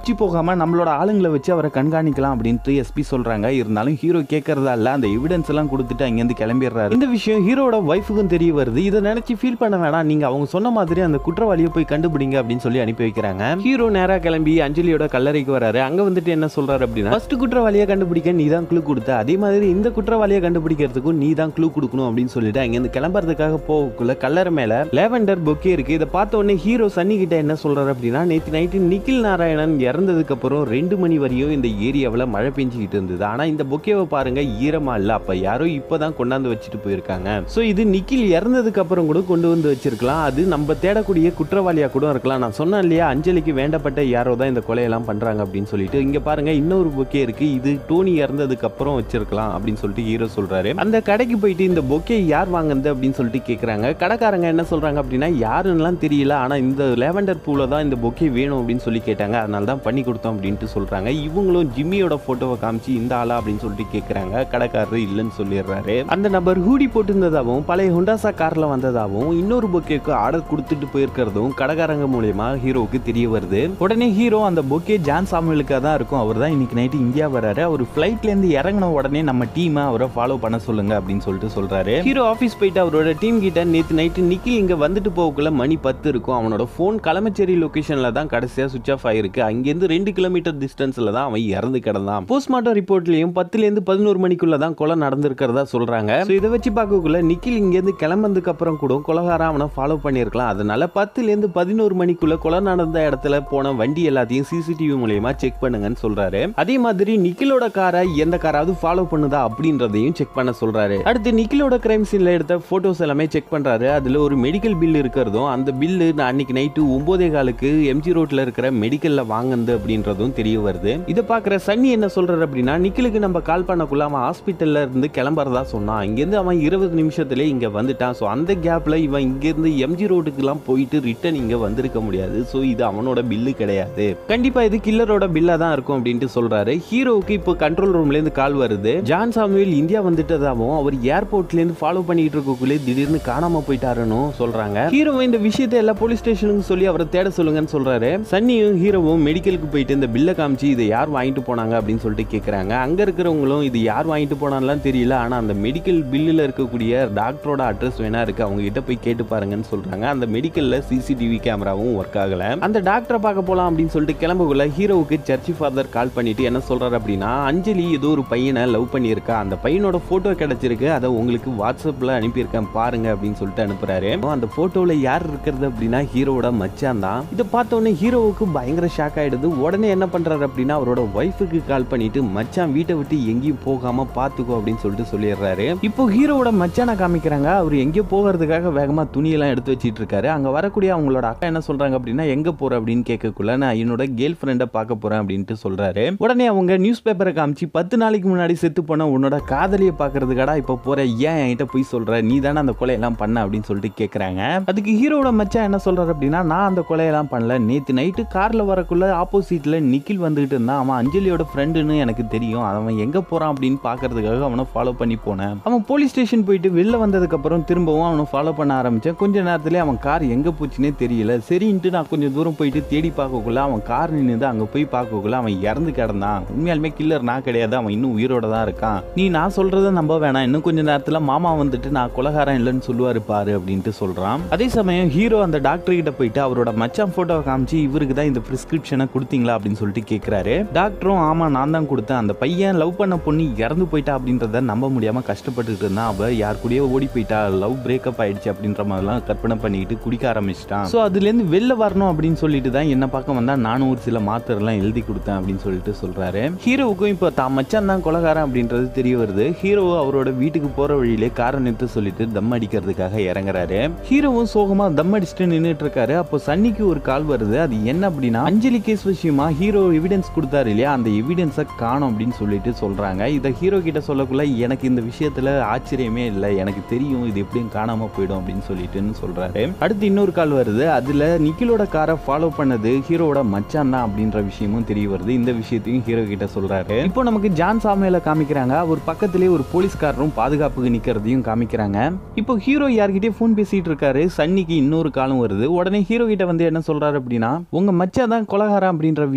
மூலியமா நம்மளோட ஆளுங்களை வச்சு அவரை கண்காணிக்கலாம் அப்படின்ட்டு எஸ்பி சொல்றாங்க இருந்தாலும் ஹீரோ கேட்கறதா இல்ல அந்த எவிடன்ஸ் எல்லாம் கொடுத்துட்டு அங்கேருந்து கிளம்பிடுறாரு இந்த விஷயம் ஹீரோட ஒய்ஃபுக்கும் தெரிய வருது இதை நினைச்சு ஃபீல் பண்ண வேணாம் நீங்க அவங்க சொன்ன மாதிரி அந்த குற்றவாளியை போய் கண்டுபிடிங்க அப்படின்னு சொல்லி அனுப்பி வைக்கிறாங்க ஹீரோ நேரா கிளம்பி அஞ்சலியோட கல்லறைக்கு வராரு அங்க வந்துட்டு என்ன சொல்றாரு அப்படின்னா ஃபர்ஸ்ட் குற்றவாளியை கண்டுபிடிக்க நீ தான் க்ளூ கொடுத்த அதே மாதிரி இந்த குற்றவாளியை கண்டுபிடிக்கிறதுக்கும் நீ தான் க்ளூ கொடுக்கணும் அப்படின்னு சொல்லிட்டு அங்கேருந்து கிளம்புறதுக்காக போகக்குள்ள கல்லறை மேல லேவெண்டர் பொக்கே இருக்கு இதை பார்த்த உடனே ஹீரோ சன்னி கிட்ட என்ன சொல்றாரு அப்படின்னா நேற்று நைட்டு நிக்கில் நாராயணன் இறந்ததுக்கு அப்புறம் ரெண்டு மணி வரையும் இந்த ஏரியாவில் மழை பெஞ்சிக்கிட்டு இருந்தது ஆனா இந்த பொக்கேவை பாருங்க ஈரமா இல்ல அப்ப யாரோ இப்பதான் கொண்டாந்து வச்சுட்டு போயிருக்காங்க சோ இது நிக்கில் இறந்ததுக்கு அப்புறம் கூட கொண்டு வந்து வச்சிருக்கலாம் அது நம்ம தேடக்கூடிய குற்றவாளியா கூட இருக்கலாம் நான் சொன்னேன் இல்லையா அஞ்சலிக்கு வேண்டப்பட்ட யாரோ தான் இந்த கொலையெல்லாம் பண்றாங்க அப்படின்னு சொல்லிட்டு இங்க பாருங்க இன்னொரு பொக்கே இருக்கு இது டோனி இறந்ததுக்கு அப்புறம் வச்சிருக்கலாம் அப்படின்னு சொல்லிட்டு ஹீரோ சொல்றாரு அந்த கடைக்கு போயிட்டு இந்த பொக்கே யார் வாங்குனது அப்படின்னு சொல்லிட்டு கேக்குறாங்க கடைக்காரங்க என்ன சொல்றாங்க அப்படின்னா யாருன்னுலாம் தெரியல ஆனா இந்த லேவெண்டர் பூல தான் இந்த பொக்கே வேணும் அப்படின்னு சொல்லி கேட்டாங்க அதனால தான் பண்ணி கொடுத்தோம் அப்படின்ட்டு சொல்றாங்க இவங்களும் ஜிம்மியோட போட்டோவை காமிச்சு இந்த ஆளா அப்படின்னு சொல்லிட்டு கேக்குறாங்க கடைக்காரர் இல்லைன்னு சொல்லிடுறாரு அந்த நபர் ஹூடி போட்டிருந்ததாகவும் பழைய ஹுண்டாசா கார்ல வந்ததாகவும் இன்னொரு பொக்கேக்கு ஆர்டர் கொடுத்துட்டு போயிருக்கிறதும் கடைக்காரங்க மூலியமா ஹீரோவுக்கு தெரிய வருது உடனே ஹீரோ அந்த பொக்கே ஜான் சாமுவேலுக்காக தான் இருக்கும் அவர் தான் இன்னைக்கு நைட்டு இந்தியா வராரு அவர் ஃபிளைட்ல இருந்து இறங்கின உடனே நம்ம டீமை அவரை ஃபாலோ பண்ண சொல்லுங்க அப்படின்னு சொல்லிட்டு சொல்றாரு ஹீரோ ஆஃபீஸ் போயிட்டு அவரோட டீம் கிட்ட நேத்து நைட்டு நிக்கில் இங்க வந்துட்டு போகக்குள்ள மணி பத்து இருக்கும் அவனோட ஃபோன் களமச்சேரி லொகேஷன்ல தான் கடைசியா சுவிச் ஆஃப் ஆயிருக்கு அங்கிருந்து ரெண்டு கிலோமீட்டர் டிஸ்டன்ஸ்ல தான் அவன் இறந்து கிடந்தான் போஸ்ட்மார்ட்டம் ரிப்போர்ட்லயும் பத்துல இருந்து பதினோரு மணிக்குள்ள தான் கொலை நடந்திருக்கிறதா சொல்றாங்க So இதை வச்சு பார்க்கக்குள்ள நிக்கில் இங்கேருந்து கிளம்புனதுக்கு அப்புறம் கூட கொலகாரம் அவனை ஃபாலோ பண்ணியிருக்கலாம் அதனால பத்துல இருந்து பதினோரு மணிக்குள்ள கொலை நடந்த இடத்துல போன வண்டி எல்லாத்தையும் சிசிடிவி மூலியமா செக் பண்ணுங்கன்னு சொல்றாரு அதே மாதிரி நிக்கிலோட காரை எந்த காராவது ஃபாலோ பண்ணுதா அப்படின்றதையும் செக் பண்ண சொல்றாரு அடுத்து நிக்கிலோட கிரைம் சீன்ல எடுத்த போட்டோஸ் எல்லாமே செக் பண்றாரு அதுல ஒரு மெடிக்கல் பில் இருக்கிறதும் அந்த பில்லு நான் அன்னைக்கு நைட்டு ஒன்பதே காலுக்கு எம்ஜி ரோட்ல இருக்கிற மெடிக்கல்ல வாங்குனது அப்படின்றதும் தெரிய வருது இதை பாக்குற சன்னி என்ன சொல்றாரு அப்படின்னா நிக்கிலுக்கு நம்ம கால் பண்ணக்குள்ள அவன் ஹாஸ்பிட்டல்ல இருந்து கிளம்புறதா சொன்னான் இங்கிருந்து அவன் இருபது நிமிஷத்துல இங்க வந்துட்டான் ஸோ அந்த கேப்ல இவன் இங்கிருந்து எம்ஜி ரோட்டுக்குலாம் போயிட்டு ரிட்டர்ன் இங்க வந்திருக்க முடியாது ஸோ இது அவனோட பில்லு கிடையாது கண்டிப்பா இது கில்லரோட பில்லா தான் இருக்கும் அப்படின்ட்டு சொல்றாரு ஹீரோவுக்கு இப்போ கண்ட்ரோல் ரூம்ல இருந்து கால் வருது ஜான் சாமுவேல் இந்தியா வந்துட்டதாகவும் அவர் ஏர்போர்ட்ல இருந்து ஃபாலோ பண்ணிட்டு இருக்கக்குள்ளே திடீர்னு காணாம போயிட்டாருன்னு சொல்றாங்க ஹீரோ இந்த விஷயத்தை எல்லா போலீஸ் ஸ்டேஷனுக்கு சொல்லி அவரை தேட சொல்லுங்கன்னு சொல்றாரு சன்னியும் ஹீரோவும் மெடிக்கலுக்கு போயிட்டு இந்த பில்லை காமிச்சு இதை யார் வாங்கிட்டு போனாங்க அப்படின்னு சொல்லிட்டு கேக்குறாங்க அங்க இருக்கிறவங்களும் இது யார் வாங்கிட்டு போனான்லாம் தெரியல ஆனா அந்த மெடிக்கல் பில்லுல இருக்கக்கூடிய டாக்டரோட அட்ரஸ் வேணா இருக்கு அவங்க கிட்ட போய் கேட்டு பாருங்கன்னு சொல்றாங்க அந்த மெடிக்கல்ல சிசிடிவி கேமராவும் ஒர்க் ஆகல அந்த டாக்டரை பார்க்க போலாம் அப்படின்னு சொல்லிட்டு கிளம்புக்குள்ள ஹீரோவுக்கு சர்ச்சி ஃபாதர் கால் பண்ணிட்டு என்ன சொல்றாரு அப்படின்னா அஞ்சலி ஏதோ ஒரு பையனை லவ் பண்ணியிருக்கா அந்த பையனோட போட்டோ கிடைச்சிருக்கு அதை உங்களுக்கு வாட்ஸ்அப்ல அனுப்பியிருக்கேன் பாருங்க அப்படின்னு சொல்லிட்டு அனுப்புறாரு அந்த போட்டோல யார் இருக்கிறது அப்படின்னா ஹீரோவோட மச்சான் தான் இதை பார்த்த உடனே ஹீரோவுக்கு பயங்கர ஷாக் ஆயிடுது உடனே என்ன பண்றாரு அப்படின்னா அவரோட ஒய்ஃபுக்கு கால் பண்ணிட்டு மச்சான் வீட்டை விட்டு எங்கேயும் போகாம பாத்துக்கோ அப்படின்னு சொல்லிட்டு சொல்லிடுறாரு இப்போ ஹீரோவோட மச்சானை காமிக்கிறாங்க அவர் எங்கேயோ போகிறதுக்காக வேகமா துணியெல்லாம் எடுத்து வச்சிட்டு இருக்காரு அங்க வரக்கூடிய அவங்களோட அக்கா என்ன சொல்றாங்க அப்படின்னா எங்க போற அப்படின்னு கேட்கக்குள்ள நான் என்னோட கேர்ள் ஃப்ரெண்டை பார்க்க போறேன் அப்படின்ட்டு சொல்றாரு உடனே அவங்க நியூஸ் பேப்பரை காமிச்சு பத்து நாளைக்கு முன்னாடி செத்து போன உன்னோட காதலியை பார்க்கறதுக்காடா இப்போ போற ஏன் என்கிட்ட போய் சொல்ற நீ தானே அந்த கொலையெல்லாம் பண்ண அப்படின்னு சொல்லிட்டு கேட்குறாங்க அதுக்கு ஹீரோவோட மச்சான் என்ன சொல்றாரு அப்படின்னா நான் அந்த கொலையெல்லாம் பண்ணல நேற்று நைட்டு கார்ல வரக்குள்ள ஆப்போசிட்ல நிக்கில் வந்துகிட்டு இருந்தான் அவன் அஞ்சலியோட ஃப்ரெண்டுன்னு எனக்கு தெரியும் அவன் எங்க போறான் அப்படின்னு பார்க்கறதுக்காக அவனை ஃபாலோ பண்ணி போனேன் அவன் போலீஸ் ஸ்டேஷன் போயிட்டு வெளில வந்ததுக்கு அப்புறம் திரும்பவும் அவனை ஃபாலோ பண்ண ஆரம்பிச்சேன் கொஞ்ச நேரத்துல அவன் கார் எங்க போச்சுன்னே தெரியல சரின்ட்டு நான் கொஞ்சம் தூரம் போயிட்டு தேடி பார்க்கக்குள்ள அவன் கார் நின்னுது அங்க போய் பார்க்கக்குள்ள அவன் இறந்து கிடந்தான் உண்மையாலுமே கில்லர் நான் கிடையாது அவன் இன்னும் உயிரோட தான் இருக்கான் நீ நான் சொல்றத நம்ப வேணாம் இன்னும் கொஞ்ச நேரத்துல மாமா வந்துட்டு நான் கொலகாரம் இல்லைன்னு சொல்லுவாரு பாரு அப்படின்ட்டு சொல்றான் அதே சமயம் ஹீரோ அந்த டாக்டர் கிட்ட போயிட்டு அவரோட மச்சான் போட்டோவை காமிச்சு இவருக்கு தான் இந்த பிரிஸ்கிரிப்ஷனை கொடுத்தீங்களா அப்படின்னு சொல்லிட்டு கேட்கிறாரு டாக்டரும் ஆமா நான் தான் கொடுத்தேன் அந்த பையன் லவ் பண்ண பொண்ணு இறந்து போயிட்டா அப்படின்றத நம்ப முடியாம கஷ்டப்பட்டுட்டு இருந்தான் அவ யார் கூடயோ ஓடி போயிட்டா லவ் பிரேக்கப் ஆயிடுச்சு அப்படின்ற மாதிரிலாம் கற்பனை பண்ணிக்கிட்டு குடிக்க ஆரம்பிச்சிட்டான் ஸோ அதுலேருந்து வெளில வரணும் அப்படின்னு சொல்லிட்டு தான் என்ன பார்க்க வந்தா நானும் ஒரு சில மாத்திரெல்லாம் எழுதி கொடுத்தேன் அப்படின்னு சொல்லிட்டு சொல்றாரு ஹீரோவுக்கும் இப்போ தான் மச்சான் தான் கொலகாரன் அப்படின்றது தெரிய வருது ஹீரோ அவரோட வீட்டுக்கு போற வழியிலே காரை நிறுத்த சொல்லிட்டு தம் அடிக்கிறதுக்காக இறங்குறாரு ஹீரோவும் சோகமா தம் அடிச்சுட்டு நின்றுட்டு இருக்காரு அப்போ சன்னிக்கு ஒரு கால் வருது அது என்ன அப்படின்னா அஞ்சலி கேஸ் விஷயமா ஹீரோ எவிடன்ஸ் கொடுத்தாரு இல்லையா அந்த எவிடன்ஸை காணும் அப்படின்னு சொல்லிட்டு சொல்றாங்க இதை ஹீரோ கிட்ட சொல்லக்குள்ள எனக்கு இந்த விஷயத்துல ஆச்சரியமே இல்லை எனக்கு தெரியும் இது எப்படியும் காணாம போயிடும் அப்படின்னு சொல்லிட்டுன்னு சொல்றாரு அடுத்து இன்னொரு கால் வருது அதுல நிக்கிலோட காரை ஃபாலோ பண்ணது ஹீரோவோட மச்சான் தான் அப்படின்ற விஷயமும் தெரிய வருது இந்த விஷயத்தையும் ஹீரோ கிட்ட சொல்றாரு இப்போ நமக்கு ஜான் சாமியில காமிக்கிறாங்க அவர் பக்கத்திலே ஒரு போலீஸ்காரரும் பாதுகாப்புக்கு நிக்கிறதையும் காமிக்கிறாங்க இப்போ ஹீரோ யார்கிட்டயும் ஃபோன் பேசிட்டு இருக்காரு சன்னிக்கு இன்னொரு காலம் வருது உடனே ஹீரோ கிட்ட வந்து என்ன சொல்றாரு அப்படின்னா உங்க மச்சான் தான் கொலகாரம் அப்படின்ற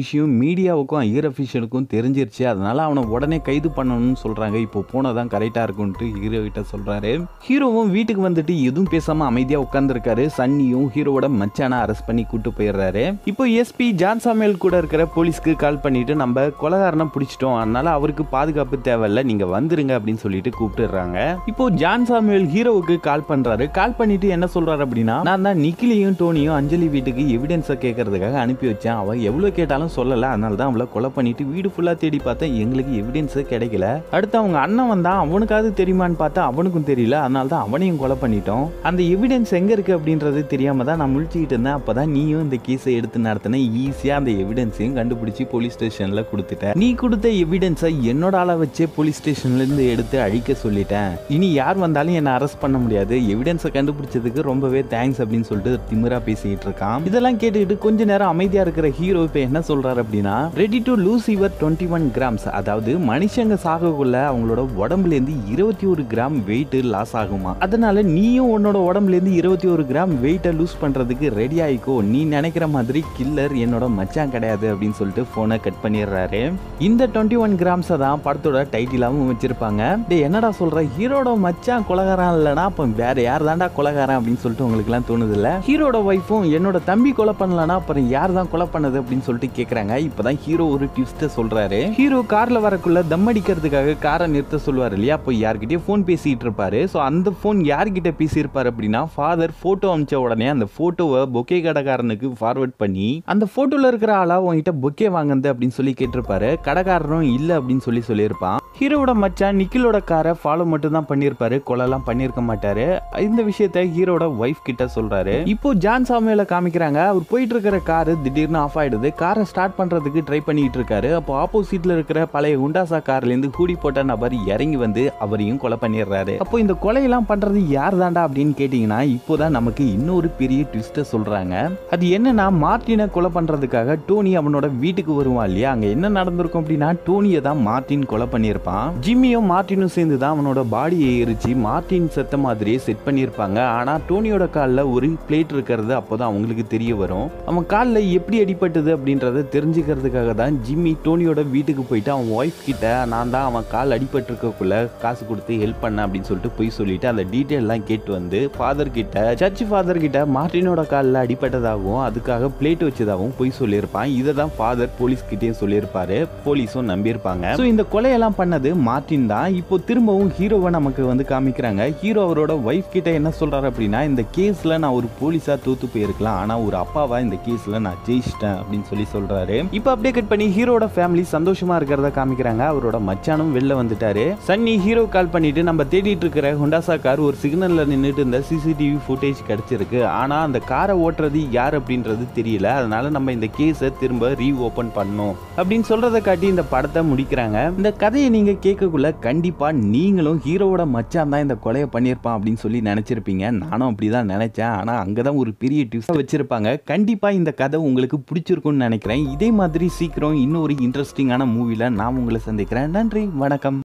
விஷயம் மீடியாவுக்கும் ஐயர் அஃபிஷியலுக்கும் தெரிஞ்சிருச்சு அதனால அவனை உடனே கைது பண்ணணும்னு சொல்றாங்க இப்போ போனதான் கரெக்டா இருக்கும்ட்டு ஹீரோ கிட்ட சொல்றாரு ஹீரோவும் வீட்டுக்கு வந்துட்டு எதுவும் பேசாம அமைதியா உட்கார்ந்துருக்காரு சன்னியும் ஹீரோவோட மச்சான அரெஸ்ட் பண்ணி கூட்டு போயிடுறாரு இப்போ எஸ்பி ஜான் சாமுவேல் கூட இருக்கிற போலீஸ்க்கு கால் பண்ணிட்டு நம்ம கொலகாரனை பிடிச்சிட்டோம் அதனால அவருக்கு பாதுகாப்பு தேவையில்ல நீங்க வந்துருங்க அப்படின்னு சொல்லிட்டு கூப்பிட்டுறாங்க இப்போ ஜான் சாமுவேல் ஹீரோவுக்கு கால் பண்றாரு கால் பண்ணிட்டு என்ன சொல்றாரு அப்படின்னா நான் தான் நிக்கிலையும் டோனியும் அஞ்சலி வீட்டுக்கு எவிடன்ஸை கேட்கறதுக்காக அனுப்பி வச்சேன் அவ எவ்வளவு கேட்டாலும் சொல்லல அதனால தான் அவளை கொலை பண்ணிட்டு வீடு ஃபுல்லா தேடி பார்த்தேன் எங்களுக்கு எவிடன்ஸ் கிடைக்கல அடுத்து அவங்க அண்ணன் வந்தான் அவனுக்காவது தெரியுமான்னு பார்த்தா அவனுக்கும் தெரியல அதனால தான் அவனையும் கொலை பண்ணிட்டோம் அந்த எவிடன்ஸ் எங்க இருக்கு அப்படின்றது தெரியாம தான் நான் முழிச்சுக்கிட்டு இருந்தேன் அப்பதான் நீயும் இந்த கேஸை எடுத்து நடத்தின ஈஸியா அந்த எவிடன்ஸையும் கண்டுபிடிச்சு போலீஸ் ஸ்டேஷன்ல கொடுத்துட்ட நீ கொடுத்த எவிடன்ஸை என்னோட ஆளை வச்சே போலீஸ் ஸ்டேஷன்ல இருந்து எடுத்து அழிக்க சொல்லிட்டேன் இனி யார் வந்தாலும் என்ன அரெஸ்ட் பண்ண முடியாது எவிடன்ஸை கண்டுபிடிச்சதுக்கு ரொம்பவே தேங்க்ஸ் அப்படின்னு சொல்லிட்டு திமிரா பேசிட்டு இருக்கான் இதெல்லாம் கேட்டுக்கிட்டு கொஞ்ச நேரம் அமைதியா இருக்கிற ஹீரோ இப்ப என்ன சொல்றாரு அப்படின்னா ready to lose your twenty one grams அதாவது மனுஷங்க சாகக்குள்ள அவங்களோட உடம்புல இருந்து இருபத்தி ஒரு கிராம் வெயிட் லாஸ் ஆகுமா அதனால நீயும் உன்னோட உடம்புல இருந்து இருபத்தி ஒரு கிராம் வெயிட்டை லூஸ் பண்றதுக்கு ரெடி ஆயிக்கோ நீ நினைக்கிற மாதிரி கில்லர் என்னோட மச்சான் கிடையாது அப்படின்னு சொல்லிட்டு போனை கட் பண்ணிடுறாரு இந்த டுவெண்ட்டி ஒன் கிராம்ஸை தான் படத்தோட டைட்டிலாவும் வச்சிருப்பாங்க டேய் என்னடா சொல்ற ஹீரோட மச்சான் கொலகாரன் இல்லைனா அப்போ வேற யார் தான்டா கொலகாரன் அப்படின்னு சொல்லிட்டு உங்களுக்கு எல்லாம் தோணுது இல்ல ஹீரோட ஒய்ஃபும் என்னோட தம்பி கொலை பண்ணலனா அப்புறம் யார் தான் கொலை பண்ணது அப்படின்னு சொல்லிட்டு கேக்குறாங்க இப்பதான் ஹீரோ ஒரு ட்விஸ்ட சொல்றாரு ஹீரோ கார்ல வரக்குள்ள தம் அடிக்கிறதுக்காக காரை நிறுத்த சொல்லுவாரு இல்லையா அப்போ யார்கிட்டயும் ஃபோன் பேசிட்டு இருப்பாரு ஸோ அந்த ஃபோன் யார்கிட்ட பேசியிருப்பாரு அப்படின்னா ஃபாதர் போட்டோ அமிச்ச உடனே அந்த போட்டோவை பொக்கே கடைக்காரனுக்கு ஃபார்வர்ட் பண்ணி அந்த போட்டோல இருக்கிற ஆளா உங்ககிட்ட பொக்கே வாங்குது அப்படின்னு சொல்லி கேட்டிருப்பாரு கடைக்காரனும் இல்ல அப்படின்னு சொல்லி சொல்லியிருப்பான் ஹீரோவோட மச்சான் நிக்கிலோட காரை ஃபாலோ மட்டும் தான் பண்ணியிருப்பாரு கொலைலாம் பண்ணியிருக்க மாட்டாரு இந்த விஷயத்த ஹீரோட ஒய்ஃப் கிட்ட சொல்றாரு இப்போ ஜான் சாமுவேல காமிக்கிறாங்க அவர் போயிட்டு இருக்கிற காரு திடீர்னு ஆஃப் ஆயிடுது காரை ஸ்டார்ட் பண்றதுக்கு ட்ரை பண்ணிட்டு இருக்காரு அப்போ ஆப்போசிட்ல இருக்கிற பழைய உண்டாசா கார்ல இருந்து ஹூடி போட்ட நபர் இறங்கி வந்து அவரையும் கொலை பண்ணிடுறாரு அப்போ இந்த கொலையெல்லாம் பண்றது யார் தாண்டா அப்படின்னு கேட்டீங்கன்னா இப்போதான் நமக்கு இன்னொரு பெரிய ட்விஸ்ட சொல்றாங்க அது என்னன்னா மார்டினை கொலை பண்றதுக்காக டோனி அவனோட வீட்டுக்கு வருவான் இல்லையா அங்க என்ன நடந்திருக்கும் அப்படின்னா டோனியை தான் மார்டின் கொலை பண்ணியிருப்பான் ஜிம்மியும் மார்டினும் சேர்ந்து தான் அவனோட பாடியை எரிச்சு மார்டின் செத்த மாதிரியே செட் பண்ணியிருப்பாங்க ஆனா டோனியோட காலில் ஒரு பிளேட் இருக்கிறது அப்போதான் அவங்களுக்கு தெரிய வரும் அவன் காலில் எப்படி அடிபட்டது அப்படின்றத தெரிஞ்சுக்கிறதுக்காக தான் ஜிம்மி டோனியோட வீட்டுக்கு போயிட்டு அவன் ஒய்ஃப் கிட்ட நான் தான் அவன் கால் அடிபட்டிருக்கக்குள்ள காசு கொடுத்து ஹெல்ப் பண்ண அப்படின்னு சொல்லிட்டு போய் சொல்லிட்டு அந்த டீட்டெயிலாம் கேட்டு வந்து ஃபாதர் கிட்ட சர்ச் ஃபாதர் கிட்ட மார்டினோட காலில் அடிபட்டதாகவும் அதுக்காக பிளேட் வச்சதாகவும் போய் சொல்லியிருப்பான் இதை தான் ஃபாதர் போலீஸ் கிட்டேயும் சொல்லியிருப்பாரு போலீஸும் நம்பியிருப்பாங்க ஸோ இந்த கொலையெல்லாம் பண்ணது மார்டின் தான் இப்போ திரும்பவும் ஹீரோவை நமக்கு வந்து காமிக்கிறாங்க ஹீரோ அவரோட ஒய்ஃப் கிட்ட என்ன சொல்றாரு அப்படின்னா இந்த கேஸ்ல நான் ஒரு போலீஸா தோத்து போயிருக்கலாம் ஆனா ஒரு அப்பாவா இந்த கேஸ்ல நான் ஜெயிச்சிட்டேன் அப்படின்னு சொல்லி சொல்றாரு இப்போ அப்படியே கட் பண்ணி ஹீரோட ஃபேமிலி சந்தோஷமா இருக்கிறத காமிக்கிறாங்க அவரோட மச்சானும் வெளில வந்துட்டாரு சன்னி ஹீரோ கால் பண்ணிட்டு நம்ம தேடிட்டு இருக்கிற ஹுண்டாசா கார் ஒரு சிக்னல்ல நின்றுட்டு இருந்த சிசிடிவி ஃபுட்டேஜ் கிடைச்சிருக்கு ஆனா அந்த காரை ஓட்டுறது யார் அப்படின்றது தெரியல அதனால நம்ம இந்த கேஸை திரும்ப ரீ ஓபன் பண்ணோம் அப்படின்னு சொல்றதை காட்டி இந்த படத்தை முடிக்கிறாங்க இந்த கதையை நீங்க கேட்கக்குள்ள கண்டிப்பா நீங்களும் ஹீரோவோட மச்சான் தான் இந்த கொலையை பண்ணியிருப்பான் அப்படின்னு சொல்லி நினைச்சிருப்பீங்க நானும் அப்படிதான் நினைச்சேன் ஆனா அங்கதான் ஒரு பெரிய ட்விஸ்ட் வச்சிருப்பாங்க கண்டிப்பா இந்த கதை உங்களுக்கு பிடிச்சிருக்கும்னு நினைக்கிறேன் இதே மாதிரி சீக்கிரம் இன்னொரு இன்ட்ரெஸ்டிங்கான மூவில நான் உங்களை சந்திக்கிறேன் நன்றி வணக்கம்